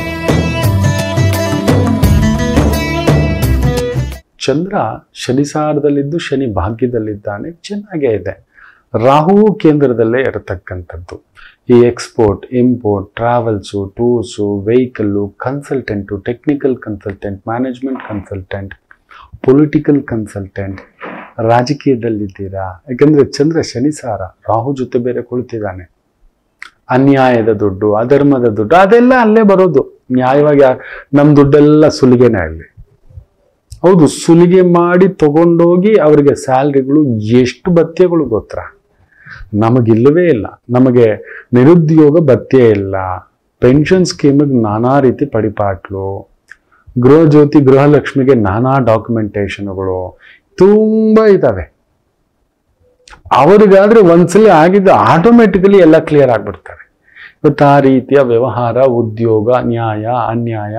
ಚಂದ್ರ ಶನಿ ಸಾರದಲ್ಲಿದ್ದು ಶನಿ ಭಾಗ್ಯದಲ್ಲಿದ್ದಾನೆ ಚೆನ್ನಾಗೇ ಇದೆ ರಾಹುವು ಕೇಂದ್ರದಲ್ಲೇ ಇರತಕ್ಕಂಥದ್ದು ಈ export import travels tours vehicle consultant technical consultant management consultant political consultant ರಾಜಕೀಯದಲ್ಲಿದ್ದೀರಾ ಯಾಕಂದ್ರೆ ಚಂದ್ರ ಶನಿ ಸಾರ ರಾಹು ಜೊತೆ ಬೇರೆ ಕುಳಿತಿದ್ದಾನೆ ಅನ್ಯಾಯದ ದುಡ್ಡು ಅಧರ್ಮದ ದುಡ್ಡು ಅದೆಲ್ಲ ಅಲ್ಲೇ ಬರೋದು ನ್ಯಾಯವಾಗಿ ಆ- ನಮ್ ದುಡ್ಡೆಲ್ಲ ಸುಲಿಗೆನೇ ಆಗಲಿ ಹೌದು ಸುಲಿಗೆ ಮಾಡಿ ತಗೊಂಡೋಗಿ ಅವರಿಗೆ ಸ್ಯಾಲ್ರಿಗಳು ಎಷ್ಟು ಭತ್ಯೆಗಳು ಗೊತ್ತಾ ನಮಗಿಲ್ಲವೇ ಇಲ್ಲ ನಮಗೆ ನಿರುದ್ಯೋಗ ಭತ್ಯೆ ಇಲ್ಲ ಪೆನ್ಷನ್ ಸ್ಕೀಮಿಗೆ ನಾನಾ ರೀತಿ ಪಡಿಪಾಟ್ಲು ಗೃಹ ಜ್ಯೋತಿ ಗೃಹಲಕ್ಷ್ಮಿಗೆ ನಾನಾ ಡಾಕ್ಯುಮೆಂಟೇಶನ್ಗಳು ತುಂಬ ಇದಾವೆ ಅವರಿಗಾದ್ರೆ ಒಂದ್ಸಲಿ ಆಗಿದ್ದು ಆಟೋಮೆಟಿಕಲಿ ಎಲ್ಲ ಕ್ಲಿಯರ್ ಆಗ್ಬಿಡ್ತವೆ ಇವತ್ತು ಆ ರೀತಿಯ ವ್ಯವಹಾರ ಉದ್ಯೋಗ ನ್ಯಾಯ ಅನ್ಯಾಯ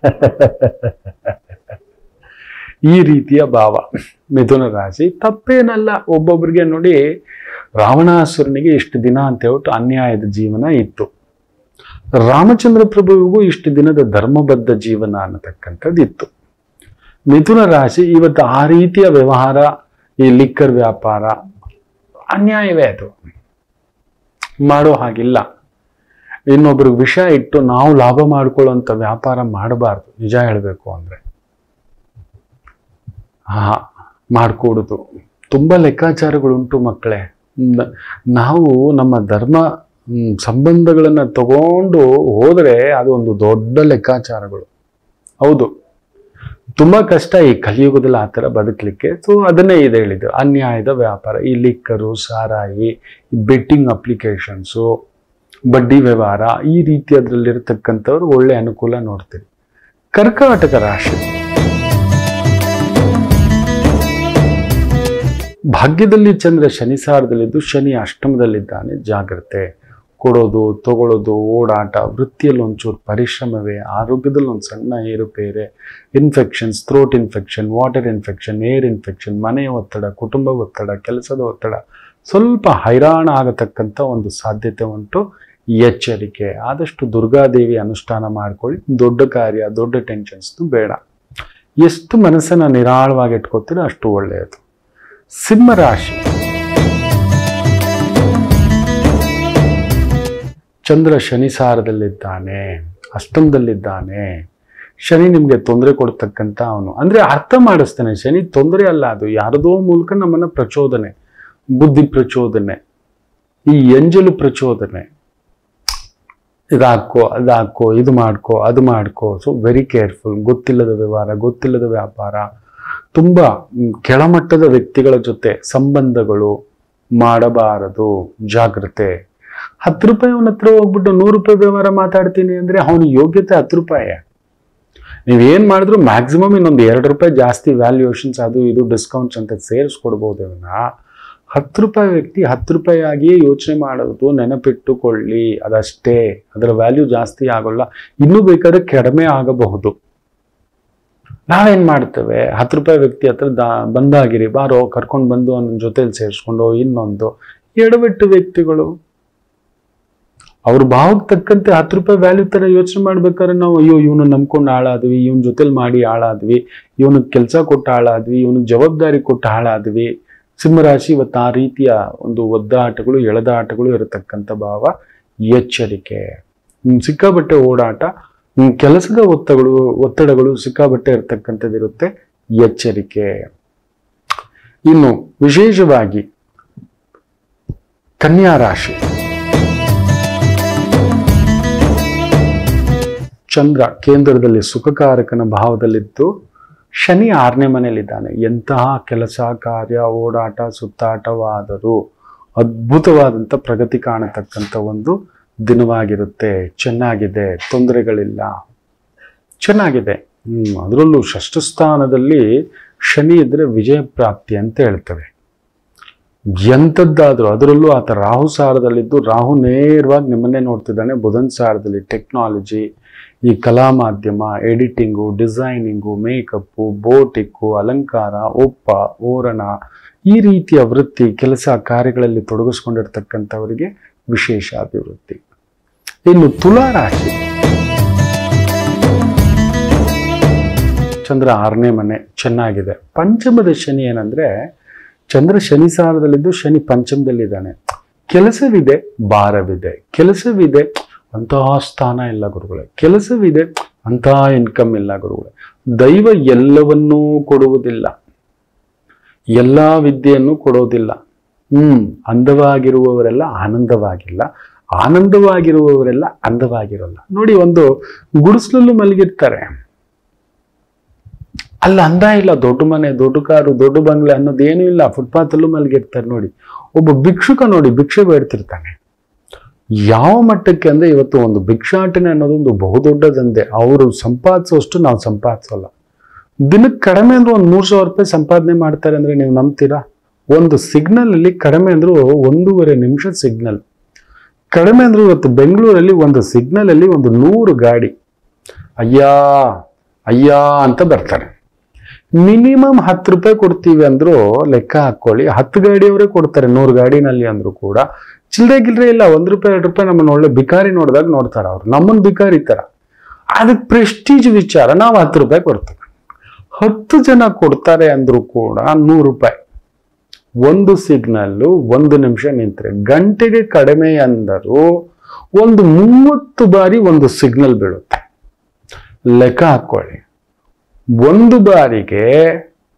ಈ ರೀತಿಯ ಭಾವ ಮಿಥುನ ರಾಶಿ ತಪ್ಪೇನಲ್ಲ ಒಬ್ಬೊಬ್ಬರಿಗೆ ನೋಡಿ ರಾವಣಾಸುರನಿಗೆ ಇಷ್ಟು ದಿನ ಅಂತ ಹೇಳ್ಬಿಟ್ಟು ಅನ್ಯಾಯದ ಜೀವನ ಇತ್ತು ರಾಮಚಂದ್ರ ಪ್ರಭುವಿಗೂ ಇಷ್ಟು ದಿನದ ಧರ್ಮಬದ್ಧ ಜೀವನ ಅನ್ನತಕ್ಕಂಥದ್ದು ಇತ್ತು ಮಿಥುನ ರಾಶಿ ಇವತ್ತು ಆ ರೀತಿಯ ವ್ಯವಹಾರ ಈ ಲಿಕ್ಕರ್ ವ್ಯಾಪಾರ ಅನ್ಯಾಯವೇ ಅದು ಮಾಡೋ ಹಾಗಿಲ್ಲ ಇನ್ನೊಬ್ರಿಗೆ ವಿಷ ಇಟ್ಟು ನಾವು ಲಾಭ ಮಾಡ್ಕೊಳ್ಳೋಂಥ ವ್ಯಾಪಾರ ಮಾಡಬಾರ್ದು ನಿಜ ಹೇಳಬೇಕು ಅಂದ್ರೆ ಹಾ ಮಾಡ್ಕೊಡುದು ತುಂಬ ಲೆಕ್ಕಾಚಾರಗಳುಂಟು ಮಕ್ಕಳೇ ನ- ನಾವು ನಮ್ಮ ಧರ್ಮ ಹ್ಮ್, ಸಂಬಂಧಗಳನ್ನ ತಗೊಂಡು ಹೋದ್ರೆ ಅದು ಒಂದು ದೊಡ್ಡ ಲೆಕ್ಕಾಚಾರಗಳು ಹೌದು ತುಂಬಾ ಕಷ್ಟ ಈ ಕಲಿಯುಗದಲ್ಲಿ ಆ ಥರ ಬದುಕಲಿಕ್ಕೆ ಸೊ ಅದನ್ನೇ ಇದೆ ಹೇಳಿದ್ದು ಅನ್ಯಾಯದ ವ್ಯಾಪಾರ ಈ ಲಿಕ್ಕರು ಸಾರಾಯಿ ಬೆಟ್ಟಿಂಗ್ ಅಪ್ಲಿಕೇಶನ್ಸು ಬಡ್ಡಿ ವ್ಯವಹಾರ ಈ ರೀತಿ ಅದರಲ್ಲಿರ್ತಕ್ಕಂಥವ್ರು ಒಳ್ಳೆ ಅನುಕೂಲ ನೋಡ್ತೀರಿ ಕರ್ಕಾಟಕ ರಾಶಿ ಭಾಗ್ಯದಲ್ಲಿ ಚಂದ್ರ ಶನಿ ಸಾರದಲ್ಲಿದ್ದು ಶನಿ ಅಷ್ಟಮದಲ್ಲಿದ್ದಾನೆ ಜಾಗ್ರತೆ ಕೊಡೋದು ತಗೊಳ್ಳೋದು ಓಡಾಟ ವೃತ್ತಿಯಲ್ಲಿ ಒಂಚೂರು ಪರಿಶ್ರಮವೇ ಆರೋಗ್ಯದಲ್ಲಿ ಒಂದು ಸಣ್ಣ ಏರುಪೇರೆ infections throat infection water infection air infection ಮನೆಯ ಒತ್ತಡ ಕುಟುಂಬ ಒತ್ತಡ ಕೆಲಸದ ಒತ್ತಡ ಸ್ವಲ್ಪ ಹೈರಾಣ ಆಗತಕ್ಕಂಥ ಒಂದು ಸಾಧ್ಯತೆ ಉಂಟು ಎಚ್ಚರಿಕೆ ಆದಷ್ಟು ದುರ್ಗಾದೇವಿ ಅನುಷ್ಠಾನ ಮಾಡ್ಕೊಳ್ಳಿ ದೊಡ್ಡ ಕಾರ್ಯ ದೊಡ್ಡ ಟೆನ್ಷನ್ಸ್ ಬೇಡ ಎಷ್ಟು ಮನಸ್ಸನ್ನ ನಿರಾಳವಾಗಿ ಇಟ್ಕೋತೀರೋ ಅಷ್ಟು ಒಳ್ಳೆಯದು ಸಿಂಹರಾಶಿ ಚಂದ್ರ ಶನಿ ಸಾರದಲ್ಲಿದ್ದಾನೆ ಅಷ್ಟಮದಲ್ಲಿದ್ದಾನೆ ಶನಿ ನಿಮಗೆ ತೊಂದರೆ ಕೊಡ್ತಕ್ಕಂಥ ಅವನು ಅಂದ್ರೆ ಅರ್ಥ ಮಾಡಿಸ್ತಾನೆ ಶನಿ ತೊಂದರೆ ಅಲ್ಲ ಅದು ಯಾರದೋ ಮೂಲಕ ನಮ್ಮನ್ನ ಪ್ರಚೋದನೆ ಬುದ್ಧಿ ಪ್ರಚೋದನೆ ಈ ಎಂಜಲು ಪ್ರಚೋದನೆ ಇದಾಕೋ ಅದಾಕೋ ಇದು ಮಾಡ್ಕೋ ಅದು ಮಾಡ್ಕೋ ಸೊ ವೆರಿ ಕೇರ್ಫುಲ್ ಗೊತ್ತಿಲ್ಲದ ವ್ಯವಹಾರ ಗೊತ್ತಿಲ್ಲದ ವ್ಯಾಪಾರ ತುಂಬಾ ಮ್, ಕೆಳಮಟ್ಟದ ವ್ಯಕ್ತಿಗಳ ಜೊತೆ ಸಂಬಂಧಗಳು ಮಾಡಬಾರದು ಜಾಗ್ರತೆ ಹತ್ತು ರೂಪಾಯಿ ಅವನ ಹತ್ರ ಹೋಗ್ಬಿಟ್ಟು ನೂರು ರೂಪಾಯಿ ವ್ಯವಹಾರ ಮಾತಾಡ್ತೀನಿ ಅಂದ್ರೆ ಅವನ ಯೋಗ್ಯತೆ ಹತ್ತು ರೂಪಾಯಿ ನೀವೇನ್ ಮಾಡಿದ್ರು ಮ್ಯಾಕ್ಸಿಮಮ್ ಇನ್ನೊಂದು ಎರಡು ರೂಪಾಯಿ ಜಾಸ್ತಿ ವ್ಯಾಲ್ಯೂಯೇಷನ್ಸ್ ಅದು ಇದು ಡಿಸ್ಕೌಂಟ್ಸ್ ಅಂತ ಸೇರಿಸ್ಕೊಡ್ಬೋದು ಇವನ್ನ ಹತ್ತು ರೂಪಾಯಿ ವ್ಯಕ್ತಿ ಹತ್ತು ರೂಪಾಯಿ ಆಗಿಯೇ ಯೋಚನೆ ಮಾಡೋದು ನೆನಪಿಟ್ಟುಕೊಳ್ಳಿ ಅದಷ್ಟೇ ಅದರ ವ್ಯಾಲ್ಯೂ ಜಾಸ್ತಿ ಆಗೋಲ್ಲ ಇನ್ನೂ ಬೇಕಾದ್ರೆ ಕಡಿಮೆ ಆಗಬಹುದು ನಾವೇನ್ ಮಾಡ್ತೇವೆ ಹತ್ತು ರೂಪಾಯಿ ವ್ಯಕ್ತಿ ಹತ್ರ ದಾ ಬಂದಾಗಿರಿ ಬಾರೋ ಕರ್ಕೊಂಡು ಬಂದು ಅವನ ಜೊತೆಲಿ ಸೇರಿಸ್ಕೊಂಡು ಇನ್ನೊಂದು ಎಡಬಿಟ್ಟು ವ್ಯಕ್ತಿಗಳು ಅವ್ರ ಭಾವಕ್ಕೆ ತಕ್ಕಂತೆ ಹತ್ತು ರೂಪಾಯಿ ವ್ಯಾಲ್ಯೂ ತರ ಯೋಚನೆ ಮಾಡ್ಬೇಕಾದ್ರೆ ನಾವು ಅಯ್ಯೋ ಇವನು ನಂಬ್ಕೊಂಡು ಹಾಳಾದ್ವಿ ಇವನ್ ಜೊತೆಲಿ ಮಾಡಿ ಹಾಳಾದ್ವಿ ಇವನಿಗೆ ಕೆಲಸ ಕೊಟ್ಟು ಹಾಳಾದ್ವಿ ಇವನಿಗೆ ಜವಾಬ್ದಾರಿ ಕೊಟ್ಟು ಹಾಳಾದ್ವಿ ಸಿಂಹರಾಶಿ ಇವತ್ತು ಆ ರೀತಿಯ ಒಂದು ಒದ್ದಾಟಗಳು ಎಳೆದಾಟಗಳು ಇರತಕ್ಕಂಥ ಭಾವ ಎಚ್ಚರಿಕೆ ಹ್ಮ್, ಸಿಕ್ಕಾಬಟ್ಟೆ ಓಡಾಟ ಹ್ಮ್, ಕೆಲಸದ ಒತ್ತಡಗಳು ಒತ್ತಡಗಳು ಸಿಕ್ಕಾಬಟ್ಟೆ ಇರತಕ್ಕಂಥದ್ದಿರುತ್ತೆ ಎಚ್ಚರಿಕೆ ಇನ್ನು ವಿಶೇಷವಾಗಿ ಕನ್ಯಾ ರಾಶಿ ಚಂದ್ರ ಕೇಂದ್ರದಲ್ಲಿ ಸುಖಕಾರಕನ ಭಾವದಲ್ಲಿದ್ದು ಶನಿ ಆರನೇ ಮನೆಯಲ್ಲಿದ್ದಾನೆ ಎಂತಹ ಕೆಲಸ ಕಾರ್ಯ ಓಡಾಟ ಸುತ್ತಾಟವಾದರೂ ಅದ್ಭುತವಾದಂಥ ಪ್ರಗತಿ ಕಾಣತಕ್ಕಂಥ ಒಂದು ದಿನವಾಗಿರುತ್ತೆ ಚೆನ್ನಾಗಿದೆ ತೊಂದರೆಗಳಿಲ್ಲ ಚೆನ್ನಾಗಿದೆ ಹ್ಮ್ ಅದರಲ್ಲೂ ಷಷ್ಠ ಸ್ಥಾನದಲ್ಲಿ ಶನಿ ಇದ್ರೆ ವಿಜಯ ಪ್ರಾಪ್ತಿ ಅಂತ ಹೇಳ್ತವೆ ಎಂಥದ್ದಾದ್ರೂ ಅದರಲ್ಲೂ ಆತ ರಾಹು ಸಾರದಲ್ಲಿದ್ದು ರಾಹು ನೇರವಾಗಿ ನಿಮ್ಮನ್ನೇ ನೋಡ್ತಿದ್ದಾನೆ ಬುಧನ್ ಸಾರದಲ್ಲಿ ಟೆಕ್ನಾಲಜಿ ಈ ಕಲಾ ಮಾಧ್ಯಮ ಎಡಿಟಿಂಗು ಡಿಸೈನಿಂಗು ಮೇಕಪ್ಪು ಬೋಟಿಕ್ಕು ಅಲಂಕಾರ ಒಪ್ಪ ಓರಣ ಈ ರೀತಿಯ ವೃತ್ತಿ ಕೆಲಸ ಕಾರ್ಯಗಳಲ್ಲಿ ತೊಡಗಿಸ್ಕೊಂಡಿರ್ತಕ್ಕಂಥವರಿಗೆ ವಿಶೇಷ ಅಭಿವೃದ್ಧಿ ಇನ್ನು ತುಲಾ ರಾಶಿ ಚಂದ್ರ ಆರನೇ ಮನೆ ಚೆನ್ನಾಗಿದೆ ಪಂಚಮದ ಶನಿ ಏನಂದ್ರೆ ಚಂದ್ರ ಶನಿ ಸಾರದಲ್ಲಿದ್ದು ಶನಿ ಪಂಚಮದಲ್ಲಿದ್ದಾನೆ ಕೆಲಸವಿದೆ ಭಾರವಿದೆ ಕೆಲಸವಿದೆ ಅಂತಹ ಸ್ಥಾನ ಇಲ್ಲ ಗುರುಗಳೇ ಕೆಲಸವಿದೆ ಅಂತಹ ಇನ್ಕಮ್ ಇಲ್ಲ ಗುರುಗಳೇ ದೈವ ಎಲ್ಲವನ್ನೂ ಕೊಡುವುದಿಲ್ಲ ಎಲ್ಲಾ ವಿದ್ಯೆಯನ್ನು ಕೊಡೋದಿಲ್ಲ ಹ್ಮ್ ಅಂದವಾಗಿರುವವರೆಲ್ಲ ಆನಂದವಾಗಿಲ್ಲ ಆನಂದವಾಗಿರುವವರೆಲ್ಲ ಅಂದವಾಗಿರೋಲ್ಲ ನೋಡಿ ಒಂದು ಗುಡಿಸ್ಲಲ್ಲೂ ಮಲಗಿರ್ತಾರೆ ಅಲ್ಲಿ ಅಂದ ಇಲ್ಲ ದೊಡ್ಡ ಮನೆ ದೊಡ್ಡ ಕಾರು ದೊಡ್ಡ ಬಂಗ್ಲೆ ಅನ್ನೋದೇನೂ ಇಲ್ಲ ಫುಟ್ಪಾತಲ್ಲೂ ಮಲಗಿರ್ತಾರೆ ನೋಡಿ ಒಬ್ಬ ಭಿಕ್ಷುಕ ನೋಡಿ ಭಿಕ್ಷೆ ಬೇಡ್ತಿರ್ತಾನೆ ಯಾವ ಮಟ್ಟಕ್ಕೆ ಅಂದ್ರೆ ಇವತ್ತು ಒಂದು ಭಿಕ್ಷಾಟನೆ ಅನ್ನೋದೊಂದು ಬಹುದೊಡ್ಡ ದಂಧೆ ಅವರು ಸಂಪಾದಿಸೋಷ್ಟು ನಾವು ಸಂಪಾದಿಸೋಲ್ಲ ದಿನಕ್ಕೆ ಕಡಿಮೆ ಅಂದ್ರೆ ಒಂದು ಮೂರು ಸಾವಿರ ರೂಪಾಯಿ ಸಂಪಾದನೆ ಮಾಡ್ತಾರೆ ಅಂದ್ರೆ ನೀವು ನಂಬ್ತೀರಾ ಒಂದು ಸಿಗ್ನಲ್ ಅಲ್ಲಿ ಕಡಿಮೆ ಅಂದ್ರೂ ಒಂದೂವರೆ ನಿಮಿಷ ಸಿಗ್ನಲ್ ಕಡಿಮೆ ಅಂದ್ರೆ ಇವತ್ತು ಬೆಂಗಳೂರಲ್ಲಿ ಒಂದು ಸಿಗ್ನಲ್ ಅಲ್ಲಿ ಒಂದು ನೂರು ಗಾಡಿ ಅಯ್ಯಾ ಅಯ್ಯಾ ಅಂತ ಬರ್ತಾರೆ ಮಿನಿಮಮ್ ಹತ್ತು ರೂಪಾಯಿ ಕೊಡ್ತೀವಿ ಅಂದ್ರು ಲೆಕ್ಕ ಹಾಕೊಳ್ಳಿ ಹತ್ತು ಗಾಡಿಯವರೇ ಕೊಡ್ತಾರೆ ನೂರು ಗಾಡಿನಲ್ಲಿ ಅಂದ್ರು ಕೂಡ ಚಿಲ್ಲರೆ ಗಿಲ್ರೆ ಇಲ್ಲ ಒಂದ್ ರೂಪಾಯಿ ಎರಡು ರೂಪಾಯಿ ನಮ್ಮನ್ನ ಒಳ್ಳೆ ಬಿಕಾರಿ ನೋಡಿದಾಗ ನೋಡ್ತಾರ ಅವ್ರು ನಮ್ಮನ್ ಬಿಕಾರಿ ತರ ಅದಕ್ಕೆ ಪ್ರೆಸ್ಟೀಜ್ ವಿಚಾರ ನಾವು ಹತ್ತು ರೂಪಾಯಿ ಕೊಡ್ತೇವೆ ಹತ್ತು ಜನ ಕೊಡ್ತಾರೆ ಅಂದ್ರು ಕೂಡ ನೂರು ರೂಪಾಯಿ ಒಂದು ಸಿಗ್ನಲ್ಲು ಒಂದು ನಿಮಿಷ ನಿಂತ್ರೆ ಗಂಟೆಗೆ ಕಡಿಮೆ ಅಂದರೂ ಒಂದು ಮೂವತ್ತು ಬಾರಿ ಒಂದು ಸಿಗ್ನಲ್ ಬೀಳುತ್ತೆ ಲೆಕ್ಕ ಹಾಕೊಳ್ಳಿ ಒಂದು ಬಾರಿಗೆ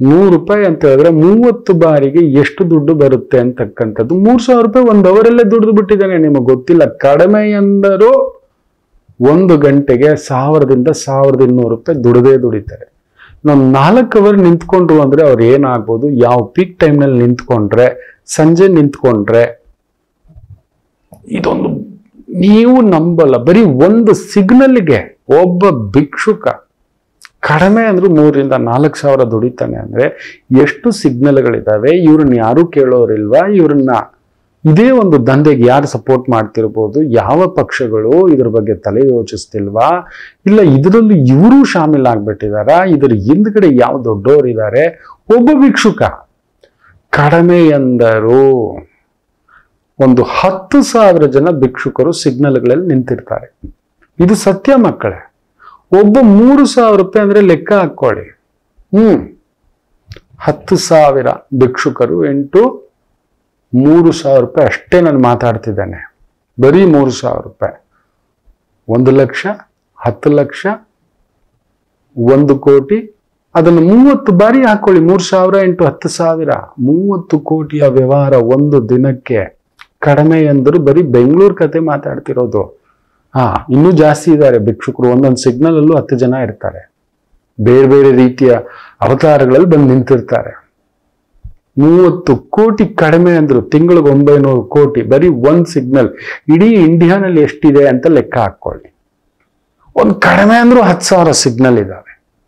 ನೂರು ರೂಪಾಯಿ ಅಂತ ಹೇಳಿದ್ರೆ ಮೂವತ್ತು ಬಾರಿಗೆ ಎಷ್ಟು ದುಡ್ಡು ಬರುತ್ತೆ ಅಂತಕ್ಕಂಥದ್ದು ಮೂರ್ ಸಾವಿರ ರೂಪಾಯಿ ಒಂದು ಅವರಲ್ಲೇ ದುಡ್ದು ಬಿಟ್ಟಿದ್ದಾನೆ ನಿಮಗೆ ಗೊತ್ತಿಲ್ಲ ಕಡಿಮೆ ಎಂದರೂ ಒಂದು ಗಂಟೆಗೆ ಸಾವಿರದಿಂದ ಸಾವಿರದ ಇನ್ನೂರು ರೂಪಾಯಿ ದುಡದೇ ದುಡಿತಾರೆ ನಾವು ನಾಲ್ಕು ಅವರ್ ನಿಂತ್ಕೊಂಡ್ರು ಅಂದ್ರೆ ಅವ್ರು ಏನಾಗ್ಬೋದು ಯಾವ ಪೀಕ್ ಟೈಮ್ನಲ್ಲಿ ನಿಂತ್ಕೊಂಡ್ರೆ ಸಂಜೆ ನಿಂತ್ಕೊಂಡ್ರೆ ಇದೊಂದು ನೀವು ನಂಬಲ್ಲ ಬರೀ ಒಂದು ಸಿಗ್ನಲ್ಗೆ ಒಬ್ಬ ಭಿಕ್ಷುಕ ಕಡಿಮೆ ಅಂದ್ರೂ ಮೂರರಿಂದ ನಾಲ್ಕು ಸಾವಿರ ದುಡಿತಾನೆ ಅಂದ್ರೆ ಎಷ್ಟು ಸಿಗ್ನಲ್ಗಳಿದಾವೆ ಇವ್ರನ್ನ ಯಾರು ಕೇಳೋರಿಲ್ವಾ ಇವ್ರನ್ನ ಇದೇ ಒಂದು ದಂಧೆಗೆ ಯಾರು ಸಪೋರ್ಟ್ ಮಾಡ್ತಿರ್ಬೋದು ಯಾವ ಪಕ್ಷಗಳು ಇದ್ರ ಬಗ್ಗೆ ತಲೆ ಯೋಚಿಸ್ತಿಲ್ವಾ ಇಲ್ಲ ಇದರಲ್ಲಿ ಇವರು ಶಾಮಿಲ್ ಆಗ್ಬಿಟ್ಟಿದಾರ ಇದ್ರ ಹಿಂದ್ಗಡೆ ಯಾವ ದೊಡ್ಡವರಿದ್ದಾರೆ ಒಬ್ಬ ಭಿಕ್ಷುಕ ಕಡಿಮೆ ಎಂದರು ಒಂದು ಹತ್ತು ಸಾವಿರ ಜನ ಭಿಕ್ಷುಕರು ಸಿಗ್ನಲ್ಗಳಲ್ಲಿ ನಿಂತಿರ್ತಾರೆ ಇದು ಸತ್ಯ ಮಕ್ಕಳೇ ಒಬ್ಬ ಮೂರು ಸಾವಿರ ರೂಪಾಯಿ ಅಂದ್ರೆ ಲೆಕ್ಕ ಹಾಕೊಳ್ಳಿ ಹ್ಮ್ ಹತ್ತು ಸಾವಿರ ಭಿಕ್ಷುಕರು ಎಂಟು ಮೂರು ಸಾವಿರ ರೂಪಾಯಿ ಅಷ್ಟೇ ನಾನು ಮಾತಾಡ್ತಿದ್ದೇನೆ ಬರೀ ಮೂರು ಸಾವಿರ ರೂಪಾಯಿ ಒಂದು ಲಕ್ಷ ಹತ್ತು ಲಕ್ಷ ಒಂದು ಕೋಟಿ ಅದನ್ನು ಮೂವತ್ತು ಬಾರಿ ಹಾಕೊಳ್ಳಿ ಮೂರು ಸಾವಿರ ಎಂಟು ಹತ್ತು ಸಾವಿರ ಮೂವತ್ತು ಕೋಟಿಯ ವ್ಯವಹಾರ ಒಂದು ದಿನಕ್ಕೆ ಕಡಿಮೆ ಎಂದರು ಬರೀ ಬೆಂಗಳೂರು ಕತೆ ಮಾತಾಡ್ತಿರೋದು ಹಾ ಇನ್ನೂ ಜಾಸ್ತಿ ಇದ್ದಾರೆ ಭಿಕ್ಷುಕರು ಒಂದೊಂದು ಸಿಗ್ನಲ್ ಅಲ್ಲೂ ಹತ್ತು ಜನ ಇರ್ತಾರೆ ಬೇರೆ ಬೇರೆ ರೀತಿಯ ಅವತಾರಗಳಲ್ಲಿ ಬಂದು ನಿಂತಿರ್ತಾರೆ ಮೂವತ್ತು ಕೋಟಿ ಕಡಿಮೆ ಅಂದ್ರು ತಿಂಗಳಿಗೆ ಒಂಬೈನೂರು ಕೋಟಿ ಬರೀ ಒಂದ್ ಸಿಗ್ನಲ್ ಇಡೀ ಇಂಡಿಯಾನಲ್ಲಿ ಎಷ್ಟಿದೆ ಅಂತ ಲೆಕ್ಕ ಹಾಕೊಳ್ಳಿ ಒಂದ್ ಕಡಿಮೆ ಅಂದ್ರೂ ಹತ್ತು ಸಾವಿರ ಸಿಗ್ನಲ್ ಇದಾವೆ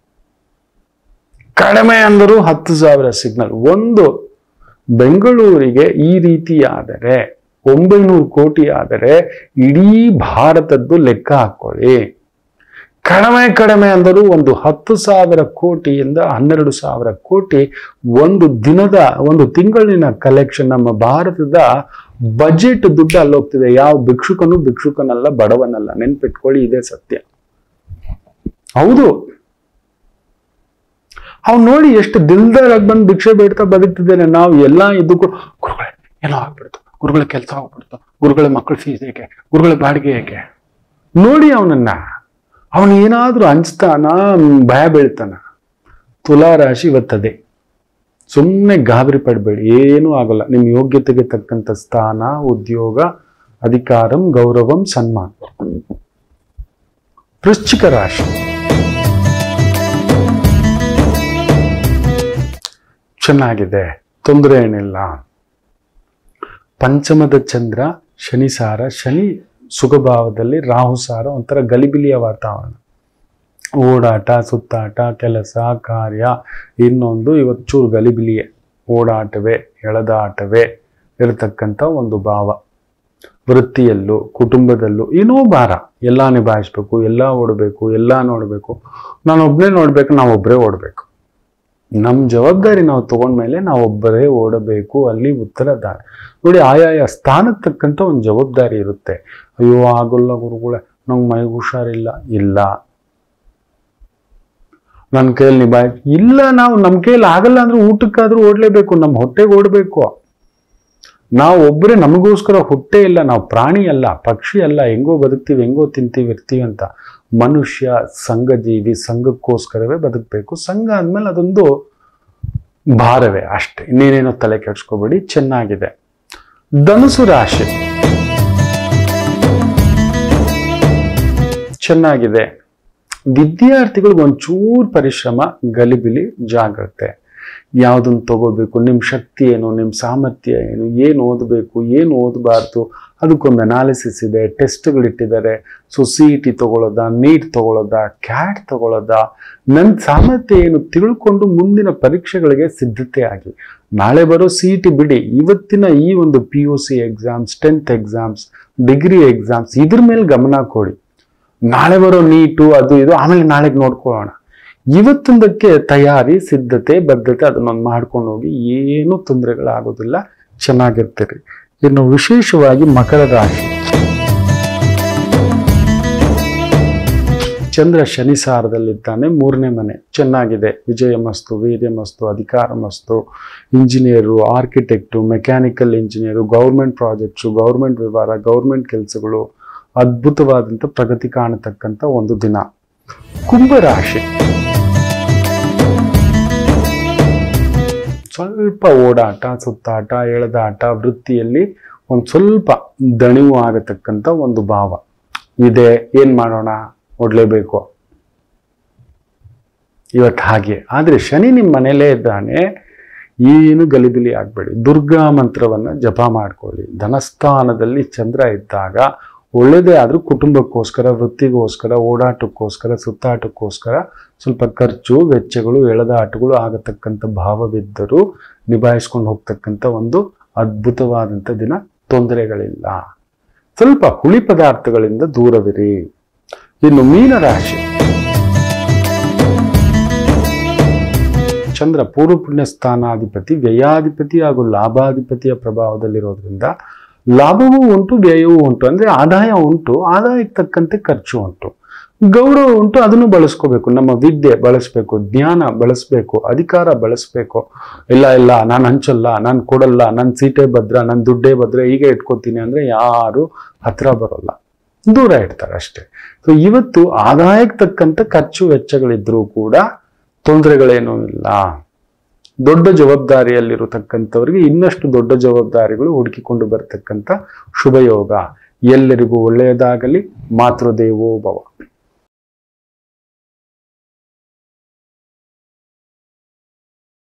ಕಡಿಮೆ ಅಂದರೂ ಹತ್ತು ಸಾವಿರ ಸಿಗ್ನಲ್ ಒಂದು ಬೆಂಗಳೂರಿಗೆ ಈ ರೀತಿ ಆದರೆ ಒಂಬೈನೂರು ಕೋಟಿ ಆದರೆ ಇಡೀ ಭಾರತದ್ದು ಲೆಕ್ಕ ಹಾಕೊಳ್ಳಿ ಕಡಿಮೆ ಕಡಿಮೆ ಅಂದರೂ ಒಂದು ಹತ್ತು ಸಾವಿರ ಕೋಟಿಯಿಂದ ಹನ್ನೆರಡು ಸಾವಿರ ಕೋಟಿ ಒಂದು ದಿನದ ಒಂದು ತಿಂಗಳಿನ ಕಲೆಕ್ಷನ್ ನಮ್ಮ ಭಾರತದ ಬಜೆಟ್ ದುಡ್ಡು ಅಲ್ಲೋಗ್ತಿದೆ ಯಾವ ಭಿಕ್ಷುಕನು ಭಿಕ್ಷುಕನಲ್ಲ ಬಡವನಲ್ಲ ನೆನ್ಪಿಟ್ಕೊಳ್ಳಿ ಇದೇ ಸತ್ಯ ಹೌದು ಅವ್ನು ನೋಡಿ ಎಷ್ಟು ದಿಲ್ದಾರಾಗಿ ಬಂದು ಭಿಕ್ಷೆ ಬೇಡ್ತಾ ಬದುಕ್ತಿದ್ದೇನೆ ನಾವು ಎಲ್ಲಾ ಇದಕ್ಕೂ ಗುರುಗಳೇ ಏನೋ ಆಗ್ಬಿಡ್ತು ಗುರುಗಳ ಕೆಲಸ ಆಗ್ಬಿಡ್ತು ಗುರುಗಳ ಮಕ್ಕಳ ಫೀಸ್ ಏಕೆ ಗುರುಗಳ ಬಾಡಿಗೆ ಏಕೆ ನೋಡಿ ಅವನನ್ನ ಅವನು ಏನಾದ್ರೂ ಹಂಚ್ತಾನ ಭಯ ಬೀಳ್ತಾನ ತುಲಾ ರಾಶಿ ಇವತ್ತದೇ ಸುಮ್ಮನೆ ಗಾಬರಿ ಪಡಬೇಡಿ ಏನೂ ಆಗಲ್ಲ ನಿಮ್ಮ ಯೋಗ್ಯತೆಗೆ ತಕ್ಕಂತ ಸ್ಥಾನ ಉದ್ಯೋಗ ಅಧಿಕಾರಂ ಗೌರವಂ ಸನ್ಮಾನ ವೃಶ್ಚಿಕ ರಾಶಿ ಚೆನ್ನಾಗಿದೆ ತೊಂದರೆ ಏನಿಲ್ಲ ಪಂಚಮದ ಚಂದ್ರ ಶನಿ ಸಾರ ಶನಿ ಸುಖಭಾವದಲ್ಲಿ ರಾಹು ಸಾರ ಒಂಥರ ಗಲಿಬಿಲಿಯ ವಾತಾವರಣ ಓಡಾಟ ಸುತ್ತಾಟ ಕೆಲಸ ಕಾರ್ಯ ಇನ್ನೊಂದು ಇವತ್ತು ಚೂರು ಗಲಿಬಿಲಿಯೇ ಓಡಾಟವೇ ಎಳೆದಾಟವೇ ಇರತಕ್ಕಂಥ ಒಂದು ಭಾವ ವೃತ್ತಿಯಲ್ಲೂ ಕುಟುಂಬದಲ್ಲೂ ಏನೋ ಭಾರ ಎಲ್ಲ ನಿಭಾಯಿಸ್ಬೇಕು ಎಲ್ಲ ಓಡಬೇಕು ಎಲ್ಲ ನೋಡಬೇಕು ನಾನು ಒಬ್ಬನೇ ನೋಡ್ಬೇಕು ನಾವು ಒಬ್ಬರೇ ಓಡಬೇಕು ನಮ್ಮ ಜವಾಬ್ದಾರಿ ನಾವು ತಗೊಂಡ್ಮೇಲೆ ನಾವು ಒಬ್ಬರೇ ಓಡಬೇಕು ಅಲ್ಲಿ ಉತ್ತರದಾರ ನೋಡಿ ಆಯಾಯ ಸ್ಥಾನಕ್ಕೆ ತಕ್ಕಂಥ ಒಂದು ಜವಾಬ್ದಾರಿ ಇರುತ್ತೆ ಅಯ್ಯೋ ಆಗೋಲ್ಲ ಗುರುಗಳೇ ನಂಗೆ ಮೈಗೆ ಹುಷಾರಿಲ್ಲ ಇಲ್ಲ ನನ್ನ ಕೈಯಲ್ಲಿ ನಿಭಾಯಿ ಇಲ್ಲ ನಾವು ನಮ್ಮ ಕೈಯಲ್ಲಿ ಆಗಲ್ಲ ಅಂದ್ರೆ ಊಟಕ್ಕಾದ್ರೂ ಓಡ್ಲೇಬೇಕು ನಮ್ಮ ಹೊಟ್ಟೆಗೆ ಓಡಬೇಕು ನಾವು ಒಬ್ಬರೇ ನಮಗೋಸ್ಕರ ಹೊಟ್ಟೆ ಇಲ್ಲ ನಾವು ಪ್ರಾಣಿ ಅಲ್ಲ ಪಕ್ಷಿ ಅಲ್ಲ ಹೆಂಗೋ ಬದುಕ್ತೀವಿ ಹೆಂಗೋ ತಿಂತೀವಿ ಇರ್ತೀವಿ ಅಂತ ಮನುಷ್ಯ ಸಂಘಜೀವಿ ಸಂಘಕ್ಕೋಸ್ಕರವೇ ಬದುಕಬೇಕು ಸಂಘ ಅಂದಮೇಲೆ ಅದೊಂದು ಭಾರವೇ ಅಷ್ಟೇ ಇನ್ನೇನೇನೋ ತಲೆ ಕೆಡ್ಸ್ಕೋಬೇಡಿ ಚೆನ್ನಾಗಿದೆ ಧನುಸು ರಾಶಿ ಚೆನ್ನಾಗಿದೆ ವಿದ್ಯಾರ್ಥಿಗಳಿಗೆ ಒಂಚೂರು ಪರಿಶ್ರಮ ಗಲಿಬಿಲಿ ಜಾಗ್ರತೆ ಯಾವುದನ್ನು ತಗೋಬೇಕು ನಿಮ್ಮ ಶಕ್ತಿ ಏನು ನಿಮ್ಮ ಸಾಮರ್ಥ್ಯ ಏನು ಏನು ಓದಬೇಕು ಏನು ಓದಬಾರ್ದು ಅದಕ್ಕೊಂದು ಅನಾಲಿಸಿಸ್ ಇದೆ ಟೆಸ್ಟ್ಗಳಿಟ್ಟಿದ್ದಾರೆ ಸೊ ಸಿ ಇ ಟಿ ತಗೊಳ್ಳೋದ ನೀಟ್ ತಗೊಳ್ಳೋದ ಕ್ಯಾಟ್ ತಗೊಳ್ಳೋದ ನನ್ನ ಸಾಮರ್ಥ್ಯ ಏನು ತಿಳ್ಕೊಂಡು ಮುಂದಿನ ಪರೀಕ್ಷೆಗಳಿಗೆ ಸಿದ್ಧತೆ ಆಗಿ ನಾಳೆ ಬರೋ ಸಿ ಇ ಟಿ ಬಿಡಿ ಇವತ್ತಿನ ಈ ಒಂದು P U C exams tenth exams degree exams ಇದ್ರ ಮೇಲೆ ಗಮನ ಕೊಡಿ ನಾಳೆ ಬರೋ ನೀಟು ಅದು ಇದು ಆಮೇಲೆ ನಾಳೆಗೆ ನೋಡ್ಕೊಳ್ಳೋಣ ಇವತ್ತಿಂದಕ್ಕೆ ತಯಾರಿ ಸಿದ್ಧತೆ ಬದ್ಧತೆ ಅದನ್ನೊಂದು ಮಾಡ್ಕೊಂಡು ಹೋಗಿ ಏನು ತೊಂದರೆಗಳಾಗೋದಿಲ್ಲ ಚೆನ್ನಾಗಿರ್ತೀರಿ ಇನ್ನು ವಿಶೇಷವಾಗಿ ಮಕರ ರಾಶಿ ಚಂದ್ರ ಶನಿ ಸಾರದಲ್ಲಿದ್ದಾನೆ ಮೂರನೇ ಮನೆ ಚೆನ್ನಾಗಿದೆ ವಿಜಯ ಮಸ್ತು ವೀರ್ಯ ಮಸ್ತು ಅಧಿಕಾರ ಮಸ್ತು engineer architect mechanical engineer government projects government ವ್ಯವಹಾರ ಗೌರ್ಮೆಂಟ್ ಕೆಲಸಗಳು ಅದ್ಭುತವಾದಂಥ ಪ್ರಗತಿ ಕಾಣತಕ್ಕಂಥ ಒಂದು ದಿನ ಕುಂಭರಾಶಿ ಸ್ವಲ್ಪ ಓಡಾಟ ಸುತ್ತಾಟ ಎಳೆದಾಟ ವೃತ್ತಿಯಲ್ಲಿ ಒಂದು ಸ್ವಲ್ಪ ದಣಿವು ಆಗತಕ್ಕಂಥ ಒಂದು ಭಾವ ಇದೆ ಏನ್ ಮಾಡೋಣ ಓಡ್ಲೇಬೇಕು ಇವತ್ತು ಹಾಗೆ ಆದ್ರೆ ಶನಿ ನಿಮ್ಮ ಮನೇಲೇ ಇದ್ದಾನೆ ಏನು ಗಲಿಬಿಲಿ ಆಗಬೇಡಿ ದುರ್ಗಾ ಮಂತ್ರವನ್ನ ಜಪ ಮಾಡ್ಕೊಳ್ಳಿ ಧನಸ್ಥಾನದಲ್ಲಿ ಚಂದ್ರ ಇದ್ದಾಗ ಒಳ್ಳೆಯದೇ ಆದ್ರೂ ಕುಟುಂಬಕ್ಕೋಸ್ಕರ ವೃತ್ತಿಗೋಸ್ಕರ ಓಡಾಟಕ್ಕೋಸ್ಕರ ಸುತ್ತಾಟಕ್ಕೋಸ್ಕರ ಸ್ವಲ್ಪ ಖರ್ಚು ವೆಚ್ಚಗಳು ಎಳೆದಾಟಗಳು ಆಗತಕ್ಕಂಥ ಭಾವವಿದ್ದರೂ ನಿಭಾಯಿಸ್ಕೊಂಡು ಹೋಗ್ತಕ್ಕಂಥ ಒಂದು ಅದ್ಭುತವಾದಂಥ ದಿನ ತೊಂದರೆಗಳಿಲ್ಲ ಸ್ವಲ್ಪ ಹುಳಿ ಪದಾರ್ಥಗಳಿಂದ ದೂರವಿರಿ ಇನ್ನು ಮೀನರಾಶಿ ಚಂದ್ರ ಪೂರ್ವ ಪುಣ್ಯ ಸ್ಥಾನಾಧಿಪತಿ ವ್ಯಯಾಧಿಪತಿ ಹಾಗೂ ಲಾಭಾಧಿಪತಿಯ ಪ್ರಭಾವದಲ್ಲಿರೋದ್ರಿಂದ ಲಾಭವೂ ಉಂಟು ವ್ಯಯವೂ ಉಂಟು ಅಂದ್ರೆ ಆದಾಯ ಉಂಟು ಆದಾಯಕ್ಕೆ ತಕ್ಕಂತೆ ಖರ್ಚು ಉಂಟು ಗೌರವ ಉಂಟು ಅದನ್ನು ಬಳಸ್ಕೋಬೇಕು ನಮ್ಮ ವಿದ್ಯೆ ಬಳಸಬೇಕು ಜ್ಞಾನ ಬಳಸಬೇಕು ಅಧಿಕಾರ ಬಳಸಬೇಕು ಇಲ್ಲ ಇಲ್ಲ ನಾನು ಹಂಚಲ್ಲ ನಾನು ಕೊಡಲ್ಲ ನನ್ನ ಸೀಟೇ ಭದ್ರ ನನ್ನ ದುಡ್ಡೇ ಭದ್ರ ಹೀಗೆ ಇಟ್ಕೋತೀನಿ ಅಂದ್ರೆ ಯಾರು ಹತ್ರ ಬರೋಲ್ಲ ದೂರ ಇಡ್ತಾರೆ ಅಷ್ಟೇ ಸೊ ಇವತ್ತು ಆದಾಯಕ್ಕೆ ತಕ್ಕಂತ ಖರ್ಚು ವೆಚ್ಚಗಳಿದ್ರೂ ಕೂಡ ತೊಂದರೆಗಳೇನೂ ಇಲ್ಲ ದೊಡ್ಡ ಜವಾಬ್ದಾರಿಯಲ್ಲಿರತಕ್ಕಂಥವ್ರಿಗೆ ಇನ್ನಷ್ಟು ದೊಡ್ಡ ಜವಾಬ್ದಾರಿಗಳು ಹುಡುಕಿಕೊಂಡು ಬರ್ತಕ್ಕಂಥ ಶುಭಯೋಗ ಎಲ್ಲರಿಗೂ ಒಳ್ಳೆಯದಾಗಲಿ ಮಾತೃದೇವೋ ಭವ